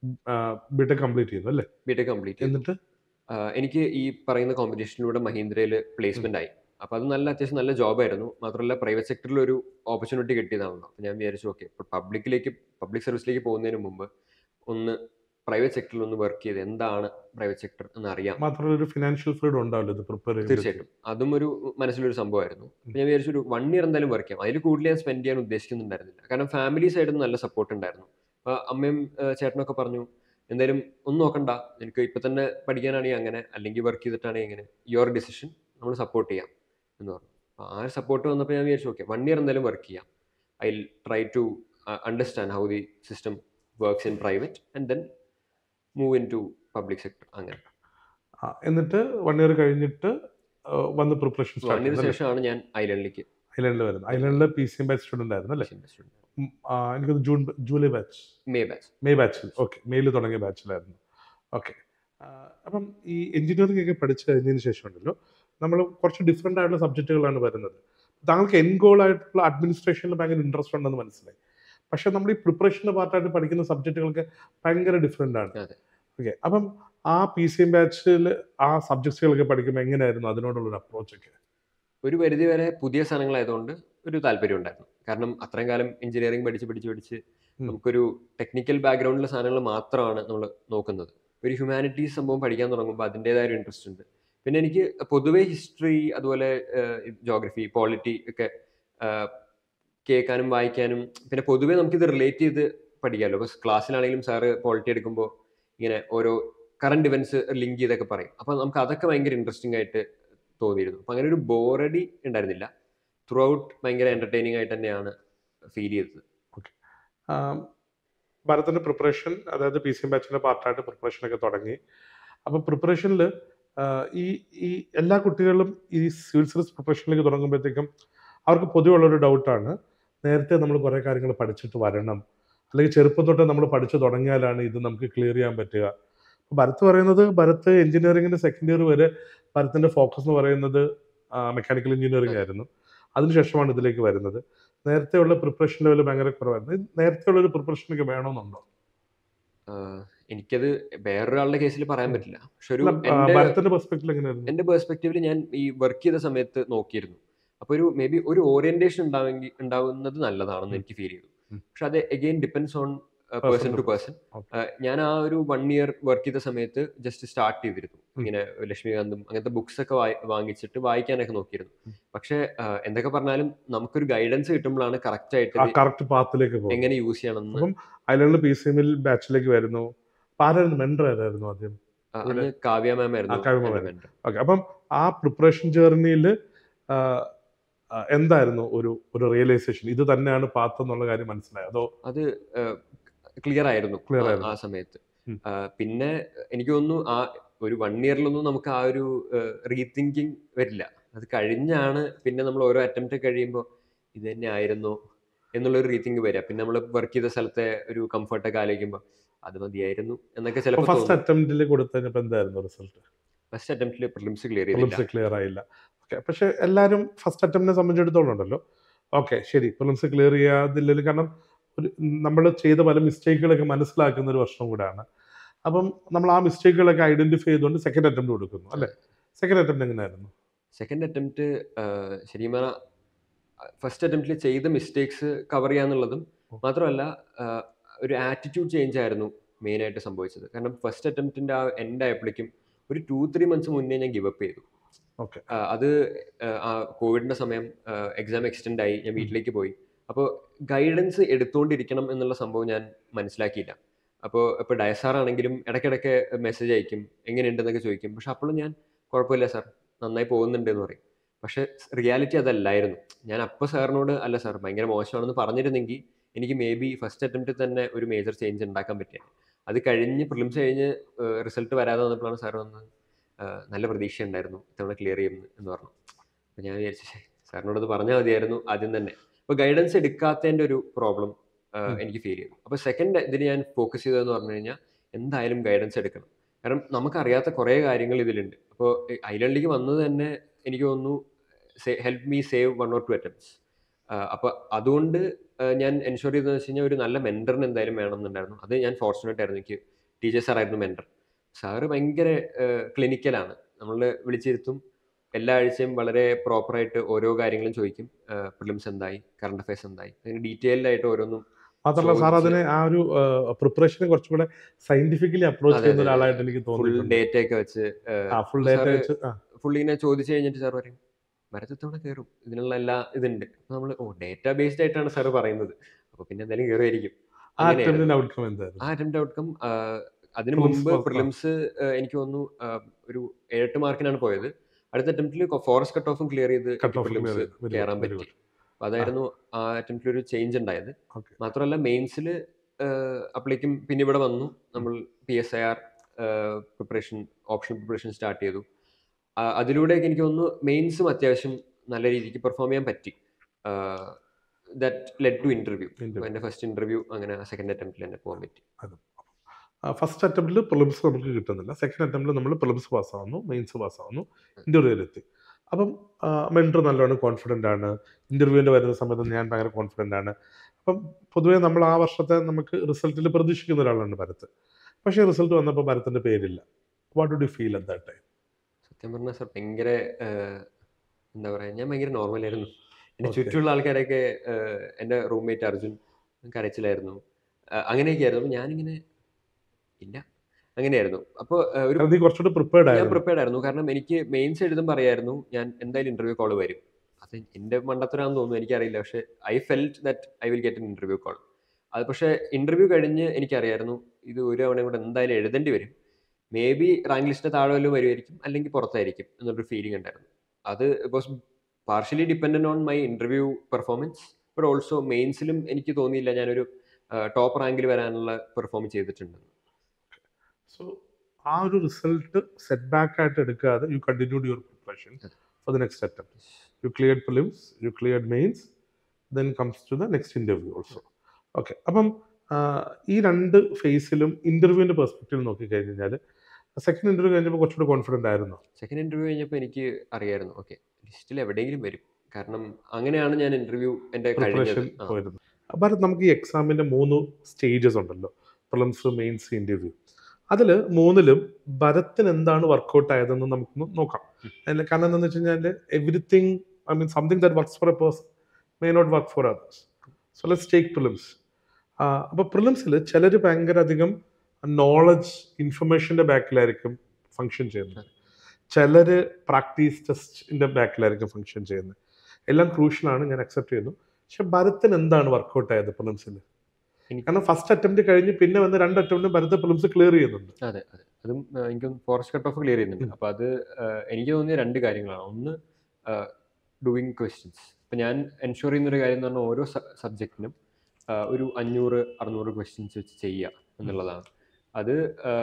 ബിടെക് കംപ്ലീറ്റ് ചെയ്തു അല്ലേ ബിടെക് കംപ്ലീറ്റ് എന്നിട്ട് എനിക്ക് ഈ പറയുന്ന കോമ്പറ്റീഷനിലൂടെ മഹീന്ദ്രയിൽ പ്ലേസ്മെന്റ് ആയി അപ്പോൾ അത് നല്ല അത്യാവശ്യം നല്ല ജോബായിരുന്നു മാത്രമല്ല പ്രൈവറ്റ് സെക്ടറിൽ ഒരു ഓപ്പർച്യൂണിറ്റി കിട്ടിയതാണല്ലോ അപ്പോൾ ഞാൻ വിചാരിച്ചു ഓക്കെ ഇപ്പോൾ പബ്ലിക്കിലേക്ക് പബ്ലിക് സർവീസിലേക്ക് പോകുന്നതിന് മുമ്പ് ഒന്ന് പ്രൈവറ്റ് സെക്ടറിൽ ഒന്ന് വർക്ക് ചെയ്ത് എന്താണ് പ്രൈവറ്റ് സെക്ടർ എന്ന് അറിയാം മാത്രമല്ല ഒരു ഫിനാൻഷ്യൽ ഫ്രീഡം ഉണ്ടാവില്ല ഇത് പ്രിപ്പയർ ചെയ്ത് തീർച്ചയായിട്ടും അതും ഒരു മനസ്സിലൊരു സംഭവമായിരുന്നു അപ്പോൾ ഞാൻ വിചാരിച്ചു ഒരു വൺ ഇയർ എന്തായാലും വർക്ക് ചെയ്യാം അതിൽ കൂടുതൽ ഞാൻ സ്പെൻഡ് ചെയ്യാൻ ഉദ്ദേശിക്കുന്നുണ്ടായിരുന്നില്ല കാരണം ഫാമിലി സൈഡിൽ നിന്ന് നല്ല സപ്പോർട്ട് ഉണ്ടായിരുന്നു അപ്പോൾ അമ്മയും ഏഹ് ചേട്ടനൊക്കെ പറഞ്ഞു എന്തായാലും ഒന്നും നോക്കണ്ട എനിക്ക് ഇപ്പം തന്നെ പഠിക്കാനാണെങ്കിൽ അങ്ങനെ അല്ലെങ്കിൽ വർക്ക് ചെയ്തിട്ടാണെങ്കിൽ ഇങ്ങനെ യുവർ ഡിസിഷൻ നമ്മൾ സപ്പോർട്ട് ചെയ്യാം എന്ന് പറഞ്ഞു അപ്പോൾ ആ സപ്പോർട്ട് വന്നപ്പോൾ ഞാൻ വിചാരിച്ചു ഓക്കെ വൺ ഇയർ എന്തായാലും വർക്ക് ചെയ്യാം I try to understand how the system works in private and then move in to public sector അങ്ങനെ ആ, എന്നിട്ട് വൺ ഇയർ കഴിഞ്ഞിട്ട് ആ, വന്ന് പ്രിപ്പറേഷൻ സ്റ്റാർട്ട് വന്നതിന് ചെയ്തു ശേഷമാണ് ഞാൻ ഐലൻഡിലേക്ക് ഐലൻഡിൽ വരുന്നത് ഐലൻഡിൽ P C M batch student ആയിരുന്നു അല്ലേ ഉം, ആ, എനിക്കത് June July batch May batch May ബാച്ചിൽ ഓക്കെ മെയ്യിൽ തുടങ്ങിയ ബാച്ചിലായിരുന്നു ഓക്കെ അപ്പം ഈ എഞ്ചിനീയറിംഗ് ഒക്കെ പഠിച്ചു കഴിഞ്ഞതിന് ശേഷം ഉണ്ടല്ലോ നമ്മൾ കുറച്ച് ഡിഫറെൻ്റ് ആയിട്ടുള്ള സബ്ജക്റ്റുകളാണ് വരുന്നത് താങ്കൾക്ക് എൻ ഗോൾ ആയിട്ടുള്ള അഡ്മിനിസ്ട്രേഷനിൽ ഭയങ്കര ഇൻട്രസ്റ്റ് ഉണ്ടെന്ന് മനസ്സിലായി പക്ഷെ നമ്മൾ ഈ പ്രിപ്പറേഷൻ്റെ പാർട്ടായിട്ട് പഠിക്കുന്ന സബ്ജക്റ്റുകൾക്ക് ഭയങ്കര ഡിഫറെൻ്റ് ആണ് അതെ. ഓക്കെ അപ്പം ആ പി സി എം ബാച്ചിൽ ആ സബ്ജക്ട്സുകളൊക്കെ പഠിക്കുമ്പോൾ എങ്ങനെയായിരുന്നു അതിനോടുള്ളൊരു അപ്രോച്ചൊക്കെ ഒരു പരിധി വരെ പുതിയ സാധനങ്ങളായതുകൊണ്ട് ഒരു താല്പര്യം ഉണ്ടായിരുന്നു കാരണം അത്രയും കാലം എഞ്ചിനീയറിംഗ് പഠിച്ച് പഠിച്ച് പഠിച്ച് ഉം. നമുക്കൊരു ടെക്നിക്കൽ ബാക്ക്ഗ്രൗണ്ടിലെ സാധനങ്ങൾ മാത്രമാണ് നമ്മൾ നോക്കുന്നത് ഒരു ഹ്യൂമാനിറ്റീസ് സംഭവം പഠിക്കാൻ തുടങ്ങുമ്പോൾ അതിൻ്റെതായ ഒരു ഇൻട്രസ്റ്റ് ഉണ്ട് പിന്നെ എനിക്ക് പൊതുവേ ഹിസ്റ്ററി അതുപോലെ ജോഗ്രഫി പോളിറ്റി ഒക്കെ ആഹ്, കേൾക്കാനും വായിക്കാനും പിന്നെ പൊതുവേ നമുക്കിത് റിലേറ്റ് ചെയ്ത് പഠിക്കാമല്ലോ ഇപ്പോൾ ക്ലാസ്സിലാണെങ്കിലും സാറ് പോളിറ്റി എടുക്കുമ്പോൾ ഇങ്ങനെ ഓരോ കറണ്ട് ഇവൻറ്റ്സ് ലിങ്ക് ചെയ്തൊക്കെ പറയും അപ്പോൾ നമുക്ക് അതൊക്കെ ഭയങ്കര ഇൻട്രസ്റ്റിംഗ് ആയിട്ട് തോന്നിയിരുന്നു അപ്പം അങ്ങനെ ഒരു ബോറടി ഉണ്ടായിരുന്നില്ല ത്രൂ ഔട്ട് ഭയങ്കര എൻ്റർടൈനിങ് ആയിട്ട് തന്നെയാണ് ഫീൽ ചെയ്തത് ഭാരതത്തിന്റെ പ്രിപ്പറേഷൻ അതായത് പി സി എം ബാച്ചിന്റെ പാർട്ടായിട്ട് പ്രിപ്പറേഷൻ ഒക്കെ തുടങ്ങി അപ്പൊ പ്രിപ്പറേഷനിൽ ഈ ഈ എല്ലാ കുട്ടികളും ഈ സിവിൽ സർവീസ് പ്രിപ്പറേഷനിലേക്ക് തുടങ്ങുമ്പോഴത്തേക്കും അവർക്ക് പൊതുവെയുള്ളൊരു ഡൗട്ടാണ് നേരത്തെ നമ്മൾ കുറേ കാര്യങ്ങൾ പഠിച്ചിട്ട് വരണം അല്ലെങ്കിൽ ചെറുപ്പം തൊട്ട് നമ്മൾ പഠിച്ചു തുടങ്ങിയാലാണ് ഇത് നമുക്ക് ക്ലിയർ ചെയ്യാൻ പറ്റുക അപ്പൊ ഭരത് പറയുന്നത് ഭരത് എഞ്ചിനീയറിംഗിന്റെ സെക്കൻഡ് ഇയർ വരെ ഭരത്തിന്റെ ഫോക്കസ് എന്ന് പറയുന്നത് മെക്കാനിക്കൽ എഞ്ചിനീയറിംഗ് ആയിരുന്നു അതിനുശേഷമാണ് ഇതിലേക്ക് വരുന്നത് നേരത്തെയുള്ള പ്രിപ്പറേഷൻ ലെവൽ ഭയങ്കര കുറവായിരുന്നു ഇത് നേരത്തെയുള്ള ഒരു പ്രിപ്പറേഷൻ ഒക്കെ വേണമെന്നുണ്ടോ ആഹ് എനിക്കത് വേറൊരാളുടെ കേസിൽ പറയാൻ പറ്റില്ല പക്ഷെ ഒരു അല്ല, ആ, എൻ്റെ ഭരത്തിന്റെ പെർസ്പെക്റ്റീവ് എങ്ങനെയായിരുന്നു എൻ്റെ പേഴ്സ്പെക്റ്റീവിൽ ഞാൻ ഈ വർക്ക് ചെയ്ത സമയത്ത് നോക്കിയിരുന്നു അപ്പോൾ ഒരു മേ ബി ഒരു ഓറിയന്റേഷൻ ഉണ്ടാവെങ്കിൽ ഉണ്ടാവുന്നത് നല്ലതാണെന്ന് ഉം. എനിക്ക് ഫീൽ ചെയ്തു ഉം. പക്ഷെ അത് again depends on Person person to to person Okay. ഞാൻ ആ ഒരു വൺ ഇയർ വർക്ക് ചെയ്ത സമയത്ത് ജസ്റ്റ് സ്റ്റാർട്ട് ചെയ്തിരുന്നു ഉം. ഇങ്ങനെ ലക്ഷ്മികാന്തും അങ്ങനത്തെ ബുക്സ് ഒക്കെ വായി- വാങ്ങിച്ചിട്ട് വായിക്കാനൊക്കെ നോക്കിയിരുന്നു ഉം. പക്ഷെ ആഹ് എന്തൊക്കെ പറഞ്ഞാലും നമുക്കൊരു ഗൈഡൻസ് കിട്ടുമ്പോഴാണ് കറക്റ്റ് ആയിട്ട് ആ ഇത് കറക്റ്റ് പാത്തിലേക്ക് പോകും എങ്ങനെ യൂസ് ചെയ്യണമെന്ന് അപ്പം അതിലുള്ള പി സി എമ്മിൽ ബാച്ചിലേക്ക് വരുന്നു അപ്പൊ ആരായിരുന്നു മെൻഡർ ആരായിരുന്നു ആദ്യം ആ, അന്ന് കാവ്യ മാം ആയിരുന്നു ആ, കാവ്യ ma'am എൻ്റെ ആയിരുന്നു. mentor. ഓക്കെ അപ്പം ആ പ്രിപ്പറേഷൻ ജേർണിയിൽ എന്തായിരുന്നു ഒരു ഒരു റിയലൈസേഷൻ ഇത് തന്നെയാണ് പാത്ത് എന്നുള്ള കാര്യം മനസ്സിലായത് അതോ അത് ക്ലിയർ ആയിരുന്നു Clear ആ- ആയിരുന്നു. ആ സമയത്ത് ഉം. ആ, പിന്നെ എനിക്ക് തോന്നുന്നു ആ ഒരു വൺ ഇയറിലൊന്നും നമുക്ക് ആ ഒരു റീതിങ്കിങ് വരില്ല അത് കഴിഞ്ഞാണ് പിന്നെ നമ്മൾ ഓരോ അറ്റംപ്റ്റ് കഴിയുമ്പോൾ ഇത് തന്നെ ആയിരുന്നു എന്നുള്ളൊരു റീതിങ്ക് വരിക പിന്നെ നമ്മൾ വർക്ക് ചെയ്ത സ്ഥലത്തെ ഒരു കംഫർട്ടൊക്കെ ആലോചിക്കുമ്പോൾ അത് മതിയായിരുന്നു എന്നൊക്കെ ചിലപ്പോൾ ഫസ്റ്റ് അറ്റംപ്റ്റിൽ കൊടുത്തതിനപ്പോ എന്തായിരുന്നു റിസൾട്ട് ഫസ്റ്റ് അറ്റംപ്റ്റിൽ പ്രിലിംസ് ക്ലിയർ ചെയ്തില്ല പ്രിലിംസ് ക്ലിയർ ആയില്ല ഓക്കെ പക്ഷെ എല്ലാവരും ഫസ്റ്റ് അറ്റംപ്റ്റിനെ സംബന്ധിച്ചിടത്തോളം ഉണ്ടല്ലോ ഓക്കെ ശരി പ്രിലിംസ് ക്ലിയർ ചെയ്യാതില്ലെങ്കിൽ കാരണം ഒരു നമ്മൾ ചെയ്ത പല മിസ്റ്റേക്കുകളൊക്കെ മനസ്സിലാക്കുന്ന ഒരു വർഷം കൂടെയാണ് അപ്പം നമ്മൾ ആ മിസ്റ്റേക്കുകളൊക്കെ ഐഡന്റിഫൈ ചെയ്തുകൊണ്ട് സെക്കൻഡ് അറ്റംപ്റ്റ് കൊടുക്കുന്നു അല്ലേ സെക്കൻഡ് അറ്റംപ്റ്റ് എങ്ങനെയായിരുന്നു സെക്കൻഡ് അറ്റംപ്റ്റ് ശരിക്കും പറഞ്ഞാൽ ഫസ്റ്റ് അറ്റംപ്റ്റിൽ ചെയ്ത മിസ്റ്റേക്സ് കവർ ചെയ്യാന്നുള്ളതും ഉം. മാത്രമല്ല ആ, ഒരു ആറ്റിറ്റ്യൂഡ് ചേഞ്ച് ആയിരുന്നു മെയിനായിട്ട് സംഭവിച്ചത് കാരണം ഫസ്റ്റ് അറ്റംപ്റ്റിൻ്റെ ആ എൻഡ് ആയപ്പോഴേക്കും ഒരു ടു ത്രീ മന്ത്സ് മുന്നേ ഞാൻ ഗിവ് അപ്പ് ചെയ്തു ഓക്കെ ആ, അത് ആ, ആ കോവിഡിൻ്റെ സമയം എക്സാം എക്സ്റ്റെൻഡ് ആയി ഞാൻ വീട്ടിലേക്ക് പോയി അപ്പോൾ ഗൈഡൻസ് എടുത്തുകൊണ്ടിരിക്കണം എന്നുള്ള സംഭവം ഞാൻ മനസ്സിലാക്കിയില്ല അപ്പോൾ ഇപ്പോൾ ഡയസാർ ആണെങ്കിലും ഇടയ്ക്കിടയ്ക്ക് മെസ്സേജ് അയക്കും എങ്ങനെയുണ്ടെന്നൊക്കെ ചോദിക്കും പക്ഷെ അപ്പോഴും ഞാൻ കുഴപ്പമില്ല സാർ നന്നായി പോകുന്നുണ്ട് എന്ന് പറയും പക്ഷേ റിയാലിറ്റി അതല്ലായിരുന്നു ഞാൻ അപ്പോൾ സാറിനോട് അല്ല സാർ ഭയങ്കര മോശമാണെന്ന് പറഞ്ഞിരുന്നെങ്കിൽ എനിക്ക് മേ ബി ഫസ്റ്റ് അറ്റംപ്റ്റിൽ തന്നെ ഒരു മേജർ ചേഞ്ച് ഉണ്ടാക്കാൻ പറ്റിയത് അത് കഴിഞ്ഞ് പ്രിലിംസ് കഴിഞ്ഞ് റിസൾട്ട് വരാതെ വന്നപ്പോഴാണ് സാർ വന്ന് ആ, നല്ല പ്രതീക്ഷ ഉണ്ടായിരുന്നു ഇത്തവണ ക്ലിയർ ചെയ്യും എന്ന് പറഞ്ഞു അപ്പോൾ ഞാൻ വിചാരിച്ചു "ശ്ശേ, സാറിനോട് അത് പറഞ്ഞാൽ മതിയായിരുന്നു ആദ്യം തന്നെ അപ്പോൾ ഗൈഡൻസ് എടുക്കാത്തതിൻ്റെ ഒരു പ്രോബ്ലം ഉം. എനിക്ക് ഫീൽ ചെയ്തു അപ്പോൾ സെക്കൻഡ് ഇതിന് ഞാൻ ഫോക്കസ് ചെയ്തതെന്ന് പറഞ്ഞു കഴിഞ്ഞാൽ എന്തായാലും ഗൈഡൻസ് എടുക്കണം കാരണം നമുക്കറിയാത്ത കുറേ കാര്യങ്ങൾ ഇതിലുണ്ട് അപ്പോൾ ഐലൻഡിലേക്ക് വന്നത് തന്നെ എനിക്ക് തോന്നുന്നു help me save one or two attempts അപ്പോൾ അതുകൊണ്ട് ആ, ഞാൻ എൻഷുർ ചെയ്തതെന്ന് വെച്ച് കഴിഞ്ഞാൽ ഒരു നല്ല മെൻറ്ററിന് എന്തായാലും വേണമെന്നുണ്ടായിരുന്നു അത് ഞാൻ ഫോർച്ചുനേറ്റ് ആയിരുന്നു എനിക്ക് ടീച്ചർ സാറായിരുന്നു മെൻറ്റർ സാറ് ഭയങ്കര ക്ലിനിക്കലാണ് നമ്മൾ വിളിച്ചിരുത്തും എല്ലാ ആഴ്ചയും വളരെ പ്രോപ്പറായിട്ട് ഓരോ കാര്യങ്ങളും ചോദിക്കും പ്രിലിംസ് എന്തായി കറണ്ട് അഫയേഴ്സ് എന്തായി അങ്ങനെ ഡീറ്റെയിൽഡ് ആയിട്ട് ഓരോന്നും മാത്രമല്ല സാർ ചോദിച്ച് അതിനെ ആ ഒരു പ്രിപ്പറേഷനെ കുറച്ചും കൂടെ സയന്റിഫിക്കലി അപ്രോച്ച് അതെ, ചെയ്യുന്ന അതെ, ഒരാളായിട്ട് എനിക്ക് ഫുൾ തോന്നിയിട്ടുണ്ട് ഡേറ്റ ഒക്കെ വെച്ച് ആ ഫുൾ ഡേറ്റ സാറ് വെച്ച് ആ ഫുൾ ഇങ്ങനെ ചോദിച്ചു കഴിഞ്ഞിട്ട് സാർ പറയും മരത്തവണ കയറും ഇതിനുള്ള എല്ലാ ഇതുണ്ട് അപ്പോൾ നമ്മൾ ഓ ഡേറ്റ ബേസ്ഡ് ആയിട്ടാണ് സാർ പറയുന്നത് അപ്പോൾ പിന്നെ എന്തായാലും കയറുമായിരിക്കും ആ അറ്റംപ്റ്റിന്റെ ഔട്ട്കം എന്തായിരുന്നു ആ അറ്റംപ്റ്റ് ഔട്ട്കം അതിന് Prelims മുമ്പ് was- ആ. പ്രിലിംസ് എനിക്ക് തോന്നുന്നു ആ, ഒരു ഏഴെട്ട് മാർക്കിനാണ് പോയത് അടുത്ത അറ്റംപ്റ്റിൽ ഫോറസ്റ്റ് കട്ട് ഓഫും ക്ലിയർ ചെയ്ത് കട്ട് ഓഫ് പ്രിലിംസ് കയറാൻ പറ്റി അപ്പോൾ അതായിരുന്നു ആ അറ്റംപ്റ്റിൽ ഒരു ചേഞ്ച് ഉണ്ടായത് ഓക്കെ മാത്രമല്ല മെയിൻസിൽ അപ്പോഴേക്കും പിന്നെ ഇവിടെ വന്നു നമ്മൾ P S I R preparation option preparation start ചെയ്തു ആ, അതിലൂടെയൊക്കെ എനിക്ക് തോന്നുന്നു മെയിൻസും അത്യാവശ്യം നല്ല രീതിക്ക് പെർഫോം ചെയ്യാൻ പറ്റി that led to interview Interview. എൻ്റെ ഫസ്റ്റ് ഇൻ്റർവ്യൂ അങ്ങനെ സെക്കൻഡ് അറ്റംപ്റ്റിൽ തന്നെ പോകാൻ പറ്റി ഫസ്റ്റ് അറ്റംപ്റ്റിൽ പ്രിലിംസ് നമുക്ക് കിട്ടുന്നില്ല സെക്കൻഡ് അറ്റംപ്റ്റിൽ നമ്മൾ പ്രിലിംസ് പാസ്സാവുന്നു മെയിൻസ് പാസ്സാവുന്നു ഇൻ്റർവ്യൂവിലെത്തി അപ്പം മെൻറ്റർ നല്ലോണം കോൺഫിഡൻ്റ് ആണ് ഇൻ്റർവ്യൂവിൻ്റെ വരുന്ന സമയത്ത് ഞാൻ ഭയങ്കര കോൺഫിഡൻ്റ് ആണ് അപ്പം പൊതുവേ നമ്മൾ ആ വർഷത്തെ നമുക്ക് റിസൾട്ടിൽ പ്രതീക്ഷിക്കുന്ന ഒരാളാണ് ഭരത് പക്ഷേ റിസൾട്ട് വന്നപ്പോൾ ഭരത്തിൻ്റെ പേരില്ല what do feel at that time സത്യം പറഞ്ഞാൽ സാർ ഭയങ്കര ആഹ്, എന്താ പറയുക ഞാൻ ഭയങ്കര നോർമലായിരുന്നു എൻ്റെ Okay. ചുറ്റുമുള്ള ആൾക്കാരൊക്കെ ആഹ്, എൻ്റെ റൂംമേറ്റ് അർജുൻ കരച്ചിലായിരുന്നു ആഹ്, അങ്ങനെയൊക്കെയായിരുന്നു അപ്പോൾ ഞാനിങ്ങനെ ഇല്ല അങ്ങനെയായിരുന്നു അപ്പോൾ ഒരു നീ കുറച്ചുകൂടി പ്രിപ്പയർഡ് ഞാൻ ആയിരുന്നു പ്രിപ്പയർഡ് ആയിരുന്നു കാരണം എനിക്ക് മെയിൻസ് എഴുതുമ്പോൾ അറിയായിരുന്നു ഞാൻ എന്തായാലും ഇന്റർവ്യൂ കോൾ വരും അത് എൻ്റെ മണ്ടത്തരാന്ന് തോന്നുന്നു എനിക്കറിയില്ല പക്ഷേ I felt that I will get an interview call അത് പക്ഷേ ഇന്റർവ്യൂ കഴിഞ്ഞ് എനിക്കറിയായിരുന്നു ഇത് ഒരു തവണ കൂടെ എന്തായാലും എഴുതേണ്ടി വരും മേ ബി റാങ്ക് ലിസ്റ്റിന്റെ താഴെ വല്ലതും വരുമായിരിക്കും അല്ലെങ്കിൽ പുറത്തായിരിക്കും എന്നുള്ളൊരു ഫീലിംഗ് ഉണ്ടായിരുന്നു അത് was partially dependent on my interview performance but also മെയിൻസിലും എനിക്ക് തോന്നിയില്ല ഞാനൊരു ടോപ്പ് റാങ്കിൽ വരാനുള്ള പെർഫോം ചെയ്തിട്ടുണ്ടെന്ന് സോ ആ ഒരു റിസൾട്ട് സെറ്റ് ബാക്ക് ആയിട്ട് എടുക്കാതെ you continued your preparation for the next attempt you cleared prelims you cleared mains then comes to the next interview also okay അപ്പം ആ, ഈ രണ്ട് ഫേസിലും ഇൻ്റർവ്യൂവിൻ്റെ പെർസ്പെക്റ്റീവ് നോക്കി കഴിഞ്ഞ് കഴിഞ്ഞാൽ സെക്കൻഡ് ഇൻ്റർവ്യൂ കഴിഞ്ഞപ്പോൾ കുറച്ചുകൂടി കോൺഫിഡൻ്റ് ആയിരുന്നു സെക്കൻഡ് ഇന്റർവ്യൂ കഴിഞ്ഞപ്പോൾ എനിക്ക് അറിയായിരുന്നു ഓക്കെ ലിസ്റ്റിൽ എവിടെയെങ്കിലും വരും കാരണം അങ്ങനെയാണ് ഞാൻ ഇന്റർവ്യൂ എൻ്റെ കഴിഞ്ഞത് പ്രിപ്പറേഷൻ ആ, പോയിരുന്നു അപ്പം നമുക്ക് ഈ എക്സാമിൻ്റെ മൂന്ന് സ്റ്റേജസ് ഉണ്ടല്ലോ പ്രിലിംസ് മെയിൻസ് ഇൻ്റർവ്യൂ അതിൽ മൂന്നിലും ഭരത്തിന് എന്താണ് വർക്കൗട്ട് ആയതെന്ന് നമുക്കൊന്ന് നോക്കാം അതിന് കാരണം എന്താണെന്ന് വെച്ച് കഴിഞ്ഞാൽ everything I mean something that works for a person may not work for others so let's take prelims അപ്പോൾ പ്രിലിംസിൽ ചിലർ ഭയങ്കര അധികം നോളജ് ഇൻഫർമേഷൻ്റെ ബാക്കിലായിരിക്കും ഫങ്ഷൻ ചെയ്യുന്നത് ചിലർ പ്രാക്ടീസ് ടെസ്റ്റിൻ്റെ ബാക്കിലായിരിക്കും ഫങ്ഷൻ ചെയ്യുന്നത് എല്ലാം ക്രൂഷ്യലാണ് ഞാൻ അക്സെപ്റ്റ് ചെയ്യുന്നു പക്ഷെ ഭരത്തിന് എന്താണ് വർക്കൗട്ട് ആയത് പ്രിലിംസിൽ എനിക്ക് കാരണം ഫസ്റ്റ് അറ്റംപ്റ്റ് കഴിഞ്ഞ് പിന്നെ വന്ന് രണ്ട് അറ്റംപ്റ്റും ഭരത് പ്രിലിംസ് ക്ലിയർ ചെയ്യുന്നുണ്ട് അതെ അതെ അതും ആ, എനിക്ക് ഫോറസ്റ്റ് കട്ട് ഓഫ് ക്ലിയർ ചെയ്യുന്നുണ്ട് ഉം. അപ്പോൾ അത് ആ, എനിക്ക് തോന്നിയ രണ്ട് കാര്യങ്ങളാണ് ഒന്ന് ഡൂയിങ് ക്വസ്റ്റ്യൻസ് ഇപ്പം ഞാൻ എൻഷുർ ചെയ്യുന്ന ഒരു കാര്യം എന്ന് പറഞ്ഞാൽ ഓരോ സബ്ജക്റ്റിനും ഒരു അഞ്ഞൂറ് അറുന്നൂറ് ക്വസ്റ്റ്യൻസ് വെച്ച് ചെയ്യുക എന്നുള്ളതാണ് അത്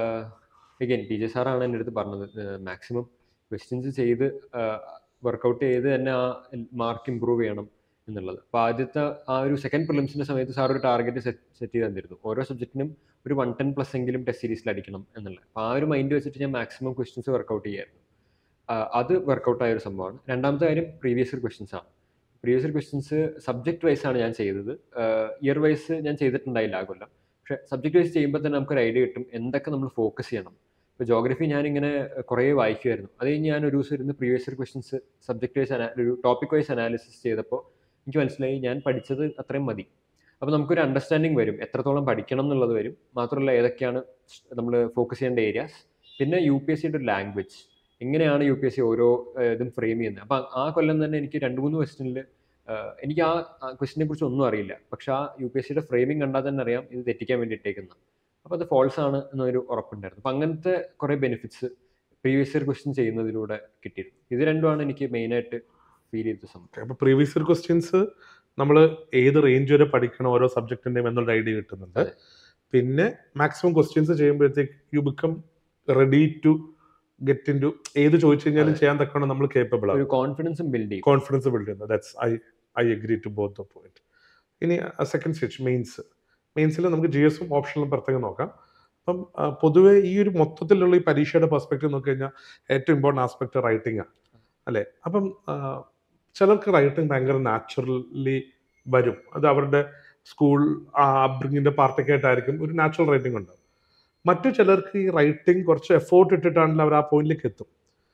എഗൈൻ ടി ജെ സാറാണ് എൻ്റെ അടുത്ത് പറഞ്ഞത് മാക്സിമം ക്വസ്റ്റ്യൻസ് ചെയ്ത് വർക്കൗട്ട് ചെയ്ത് തന്നെ ആ മാർക്ക് ഇമ്പ്രൂവ് ചെയ്യണം എന്നുള്ളത് അപ്പോൾ ആദ്യത്തെ ആ ഒരു സെക്കൻഡ് പ്രിലിംസിൻ്റെ സമയത്ത് സാർ ഒരു ടാർഗറ്റ് സെറ്റ് സെറ്റ് ചെയ്ത് തന്നിരുന്നു ഓരോ സബ്ജക്റ്റിനും ഒരു വൺ ടെൻ പ്ലസ് എങ്കിലും ടെസ്റ്റ് സീരീസിൽ അടിക്കണം എന്നുള്ളത് അപ്പോൾ ആ ഒരു മൈൻഡ് വെച്ചിട്ട് ഞാൻ മാക്സിമം ക്വസ്റ്റ്യൻസ് വർക്കൗട്ട് ചെയ്യായിരുന്നു ആ, അത് വർക്കൗട്ട് ആയ ഒരു സംഭവമാണ് രണ്ടാമത്തെ കാര്യം പ്രീവിയസ് ഇയർ ക്വസ്റ്റ്യൻസ് ആണ് previous year questions subject wise ആണ് ഞാൻ ചെയ്തത് ഇയർ വൈസ് ഞാൻ ചെയ്തിട്ടുണ്ടായില്ല ആ കൊല്ലം പക്ഷേ സബ്ജക്ട് വൈസ് ചെയ്യുമ്പോൾ തന്നെ നമുക്കൊരു ഐഡിയ കിട്ടും എന്തൊക്കെ നമ്മൾ ഫോക്കസ് ചെയ്യണം ഇപ്പോൾ ജോഗ്രഫി ഞാനിങ്ങനെ കുറേ വായിക്കുമായിരുന്നു അത് കഴിഞ്ഞ് ഞാൻ ഒരു ദിവസം ഇരുന്ന് previous year questions subject wise ഒരു ടോപ്പിക് വൈസ് അനാലിസിസ് ചെയ്തപ്പോൾ എനിക്ക് മനസ്സിലായി ഞാൻ പഠിച്ചത് അത്രയും മതി അപ്പോൾ നമുക്കൊരു അണ്ടർസ്റ്റാൻഡിങ് വരും എത്രത്തോളം പഠിക്കണം എന്നുള്ളത് വരും മാത്രമല്ല ഏതൊക്കെയാണ് നമ്മൾ ഫോക്കസ് ചെയ്യേണ്ട ഏരിയാസ് പിന്നെ യു പി എസ് സിയുടെ ഒരു ലാംഗ്വേജ് എങ്ങനെയാണ് യു പി എസ് സി ഓരോ ഏഹ്, ഇതും ഫ്രെയിം ചെയ്യുന്നത് അപ്പം ആ കൊല്ലം തന്നെ എനിക്ക് രണ്ട് മൂന്ന് ക്വസ്റ്റ്യനിൽ എനിക്ക് ആ ക്വസ്റ്റിനെ കുറിച്ച് ഒന്നും അറിയില്ല പക്ഷെ ആ യു പി എസ് സിയുടെ ഫ്രെയിമിംഗ് കണ്ടാൽ തന്നെ അറിയാം ഇത് തെറ്റിക്കാൻ വേണ്ടി ഇട്ടേക്കുന്ന അപ്പോൾ അത് ഫോൾസ് ആണ് എന്നൊരു ഉറപ്പുണ്ടായിരുന്നു അപ്പം അങ്ങനത്തെ കുറേ ബെനിഫിറ്റ്സ് പ്രീവിയസ് ഇയർ ക്വസ്റ്റ്യൻ ചെയ്യുന്നതിലൂടെ കിട്ടിയിരുന്നു ഇത് രണ്ടുമാണ് എനിക്ക് മെയിനായിട്ട് ഫീൽ ചെയ്ത സംഭവം അപ്പോൾ പ്രീവിയസ് ഇയർ ക്വസ്റ്റ്യൻസ് നമ്മൾ ഏത് റേഞ്ച് വരെ പഠിക്കണം ഓരോ സബ്ജക്റ്റിൻ്റെയും എന്നുള്ള ഐഡിയ കിട്ടുന്നുണ്ട് അതെ. പിന്നെ മാക്സിമം ക്വസ്റ്റ്യൻസ് ചെയ്യുമ്പോഴത്തേക്ക് you become ready to get in to ഏത് ചോദിച്ചു കഴിഞ്ഞാലും അതെ. ചെയ്യാൻ തക്കണം നമ്മൾ കേപ്പബിൾ ആണ് ഒരു കോൺഫിഡൻസും ബിൽഡ് ചെയ്യും കോൺഫിഡൻസ് ബിൽഡ് ചെയ്യുന്നത് that's I I agree to both the point ഇനി സെക്കൻഡ് സ്റ്റേജ് മെയിൻസ് മെയിൻസിൽ നമുക്ക് ജി എസും ഓപ്ഷണലും പ്രത്യേകം നോക്കാം അപ്പം ആ, പൊതുവെ ഈ ഒരു മൊത്തത്തിലുള്ള ഈ പരീക്ഷയുടെ പെർസ്പെക്റ്റീവ് നോക്കി കഴിഞ്ഞാൽ ഏറ്റവും ഇമ്പോർട്ടൻ്റ് ആസ്പെക്ട് റൈറ്റിംഗ് ആണ് അല്ലേ അപ്പം ആ, ചിലർക്ക് റൈറ്റിംഗ് ഭയങ്കര നാച്ചുറലി വരും അത് അവരുടെ സ്കൂൾ അബ്രിങ്ങിൻ്റെ പാർട്ടൊക്കെ ആയിട്ടായിരിക്കും ഒരു നാച്ചുറൽ റൈറ്റിംഗ് ഉണ്ടാവും മറ്റു ചിലർക്ക് ഈ റൈറ്റിംഗ് കുറച്ച് എഫോർട്ട് ഇട്ടിട്ടാണെങ്കിൽ അവർ ആ പോയിന്റിലേക്ക് എത്തും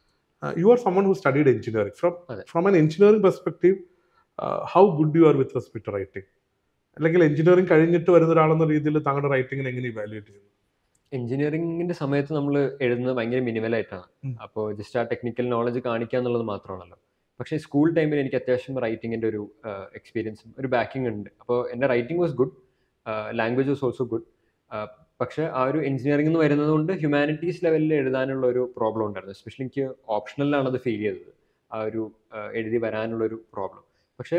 you are someone who studied engineering from അതെ. From an engineering perspective how good you are with respect writing അല്ലെങ്കിൽ എഞ്ചിനീയറിംഗ് കഴിഞ്ഞിട്ട് വരുന്ന ഒരാളെന്ന രീതിയിൽ താങ്കളുടെ റൈറ്റിംഗിനെ എങ്ങനെ ഇവാലുവേറ്റ് ചെയ്യുന്നു എഞ്ചിനീയറിംഗിന്റെ സമയത്ത് നമ്മൾ എഴുതുന്നത് ഭയങ്കര മിനിമലായിട്ടാണ് ഉം. അപ്പോൾ ജസ്റ്റ് ആ ടെക്നിക്കൽ നോളജ് കാണിക്കുക എന്നുള്ളത് മാത്രമാണല്ലോ പക്ഷേ സ്കൂൾ ടൈമിൽ എനിക്ക് അത്യാവശ്യം റൈറ്റിംഗിന്റെ ഒരു എക്സ്പീരിയൻസും ഒരു ബാക്കിംഗ് ഉണ്ട് അപ്പോൾ എൻ്റെ writing was good language was also good പക്ഷേ ആ ഒരു എഞ്ചിനീയറിംഗ് എന്ന് വരുന്നത് കൊണ്ട് ഹ്യൂമാനിറ്റീസ് ലെവലിൽ എഴുതാനുള്ള ഒരു പ്രോബ്ലം ഉണ്ടായിരുന്നു എസ്പെഷ്യലി എനിക്ക് ഓപ്ഷണലിലാണ് അത് ഫീൽ ചെയ്തത് ആ ഒരു ആ, എഴുതി വരാനുള്ള ഒരു പ്രോബ്ലം പക്ഷേ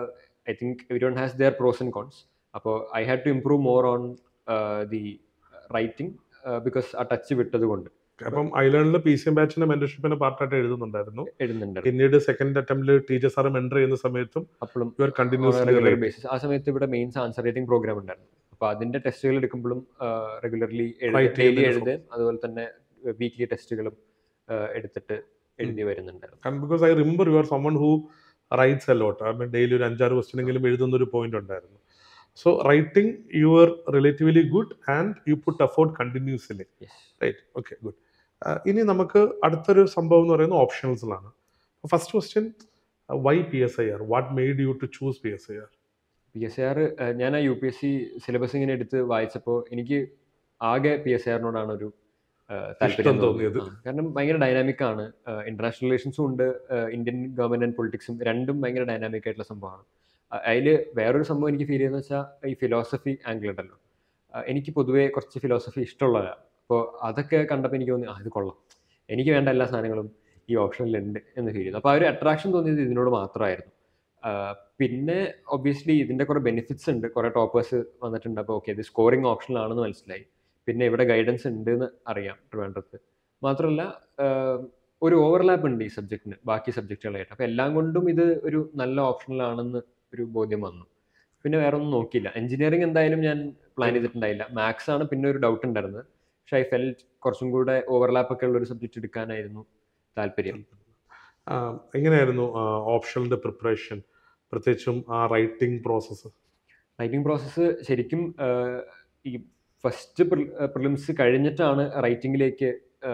I think every one has their pros and cons അപ്പോൾ I had to improve more on the writing because ആ ടച്ച് വിട്ടത് കൊണ്ട് അപ്പം ഐലൻഡിൽ പി സി എം ബാച്ചിന്റെ മെന്റർഷിപ്പിന്റെ പാർട്ടായിട്ട് എഴുതുന്നുണ്ടായിരുന്നു എഴുതുന്നുണ്ട് പിന്നീട് സെക്കൻഡ് അറ്റംപ്റ്റിൽ ടീച്ചർ സാറ് മെന്റർ ചെയ്യുന്ന സമയത്തും അപ്പോഴും you are continuously regular basis ആ സമയത്ത് ഇവിടെ മെയിൻസ് ആൻസർ റൈറ്റിംഗ് പ്രോഗ്രാം ഉണ്ടായിരുന്നു അപ്പോൾ അതിന്റെ ടെസ്റ്റുകൾ എടുക്കുമ്പോഴും റെഗുലർലി Write ഡെയിലി ചെയ്യുന്നതിന് എഴുതുകയും അതുപോലെ തന്നെ വീക്ക്ലി ടെസ്റ്റുകളും എടുത്തിട്ട് എഴുതി വരുന്നുണ്ടായിരുന്നു because I remember you are someone who writes a lot I mean daily ഒരു അഞ്ചാറ് ക്വസ്റ്റ്യൻ എങ്കിലും എഴുതുന്ന ഒരു പോയിന്റ് ഉണ്ടായിരുന്നു so writing you are relatively good and you put effort continuously yes right okay good ഇനി നമുക്ക് അടുത്തൊരു സംഭവം എന്ന് പറയുന്നത് ഓപ്ഷണൽസിലാണ് first question why P S I R what made you to choose P S I R P S R ഞാൻ ആ U P S C syllabus ഇങ്ങനെ എടുത്ത് വായിച്ചപ്പോൾ എനിക്ക് ആകെ പി എസ് ആറിനോടാണ് ഒരു ആ, താല്പര്യം തോന്നിയത്. തോന്നിയത് ആ, കാരണം ഭയങ്കര ഡൈനാമിക് ആണ് ഇന്റർനാഷണൽ റിലേഷൻസും ഉണ്ട് ഇന്ത്യൻ ഗവൺമെന്റ് ആൻഡ് പൊളിറ്റിക്സും രണ്ടും ഭയങ്കര ഡൈനാമിക് ആയിട്ടുള്ള സംഭവമാണ് അതിൽ വേറൊരു സംഭവം എനിക്ക് ഫീൽ ചെയ്യുന്നത് വെച്ചാൽ ഈ ഫിലോസഫി ആംഗിൾ ഉണ്ടല്ലോ ആ, എനിക്ക് പൊതുവേ കുറച്ച് ഫിലോസഫി ഇഷ്ടമുള്ളതാണ് അപ്പോൾ അതൊക്കെ കണ്ടപ്പോൾ എനിക്ക് തോന്നി ആ ഇത് കൊള്ളാം എനിക്ക് വേണ്ട എല്ലാ സാധനങ്ങളും ഈ ഓപ്ഷനിലുണ്ട് എന്ന് ഫീൽ ചെയ്തു അപ്പോൾ ആ ഒരു അട്രാക്ഷൻ തോന്നിയത് ഇതിനോട് മാത്രമായിരുന്നു ആ, പിന്നെ ഒബ്വിയസ്ലി ഇതിൻ്റെ കുറേ ബെനിഫിറ്റ്സ് ഉണ്ട് കുറേ ടോപ്പേഴ്സ് വന്നിട്ടുണ്ട് അപ്പോൾ ഓക്കെ ഇത് സ്കോറിംഗ് ഓപ്ഷനിലാണെന്ന് മനസ്സിലായി പിന്നെ ഇവിടെ ഗൈഡൻസ് ഉണ്ട് എന്ന് അറിയാം ട്രിവാൻഡ്രത്ത് മാത്രമല്ല ആഹ്, ഒരു ഓവർലാപ്പ് ഉണ്ട് ഈ സബ്ജക്റ്റിന് ബാക്കി സബ്ജക്റ്റുകളായിട്ട് അപ്പോൾ എല്ലാം കൊണ്ടും ഇത് ഒരു നല്ല ഓപ്ഷനിലാണെന്ന് ഒരു ബോധ്യം വന്നു പിന്നെ വേറെ ഒന്നും നോക്കിയില്ല എഞ്ചിനീയറിംഗ് എന്തായാലും ഞാൻ പ്ലാൻ ചെയ്തിട്ടുണ്ടായില്ല മാത്സ് ആണ് പിന്നെ ഒരു ഡൗട്ട് ഉണ്ടായിരുന്നത് പക്ഷേ ഐ ഫെൽറ്റ് കുറച്ചും കൂടെ ഓവർലാപ്പ് ഒക്കെ ഉള്ള ഒരു സബ്ജക്റ്റ് എടുക്കാനായിരുന്നു താല്പര്യം എങ്ങനെയായിരുന്നു ഓപ്ഷണലിന്റെ പ്രിപ്പറേഷൻ പ്രത്യേകിച്ചും ആ റൈറ്റിംഗ് പ്രോസസ്സ് റൈറ്റിംഗ് പ്രോസസ്സ് ശരിക്കും ആഹ്, ഈ ഫസ്റ്റ് പ്രിലിംസ് കഴിഞ്ഞിട്ടാണ് റൈറ്റിംഗിലേക്ക്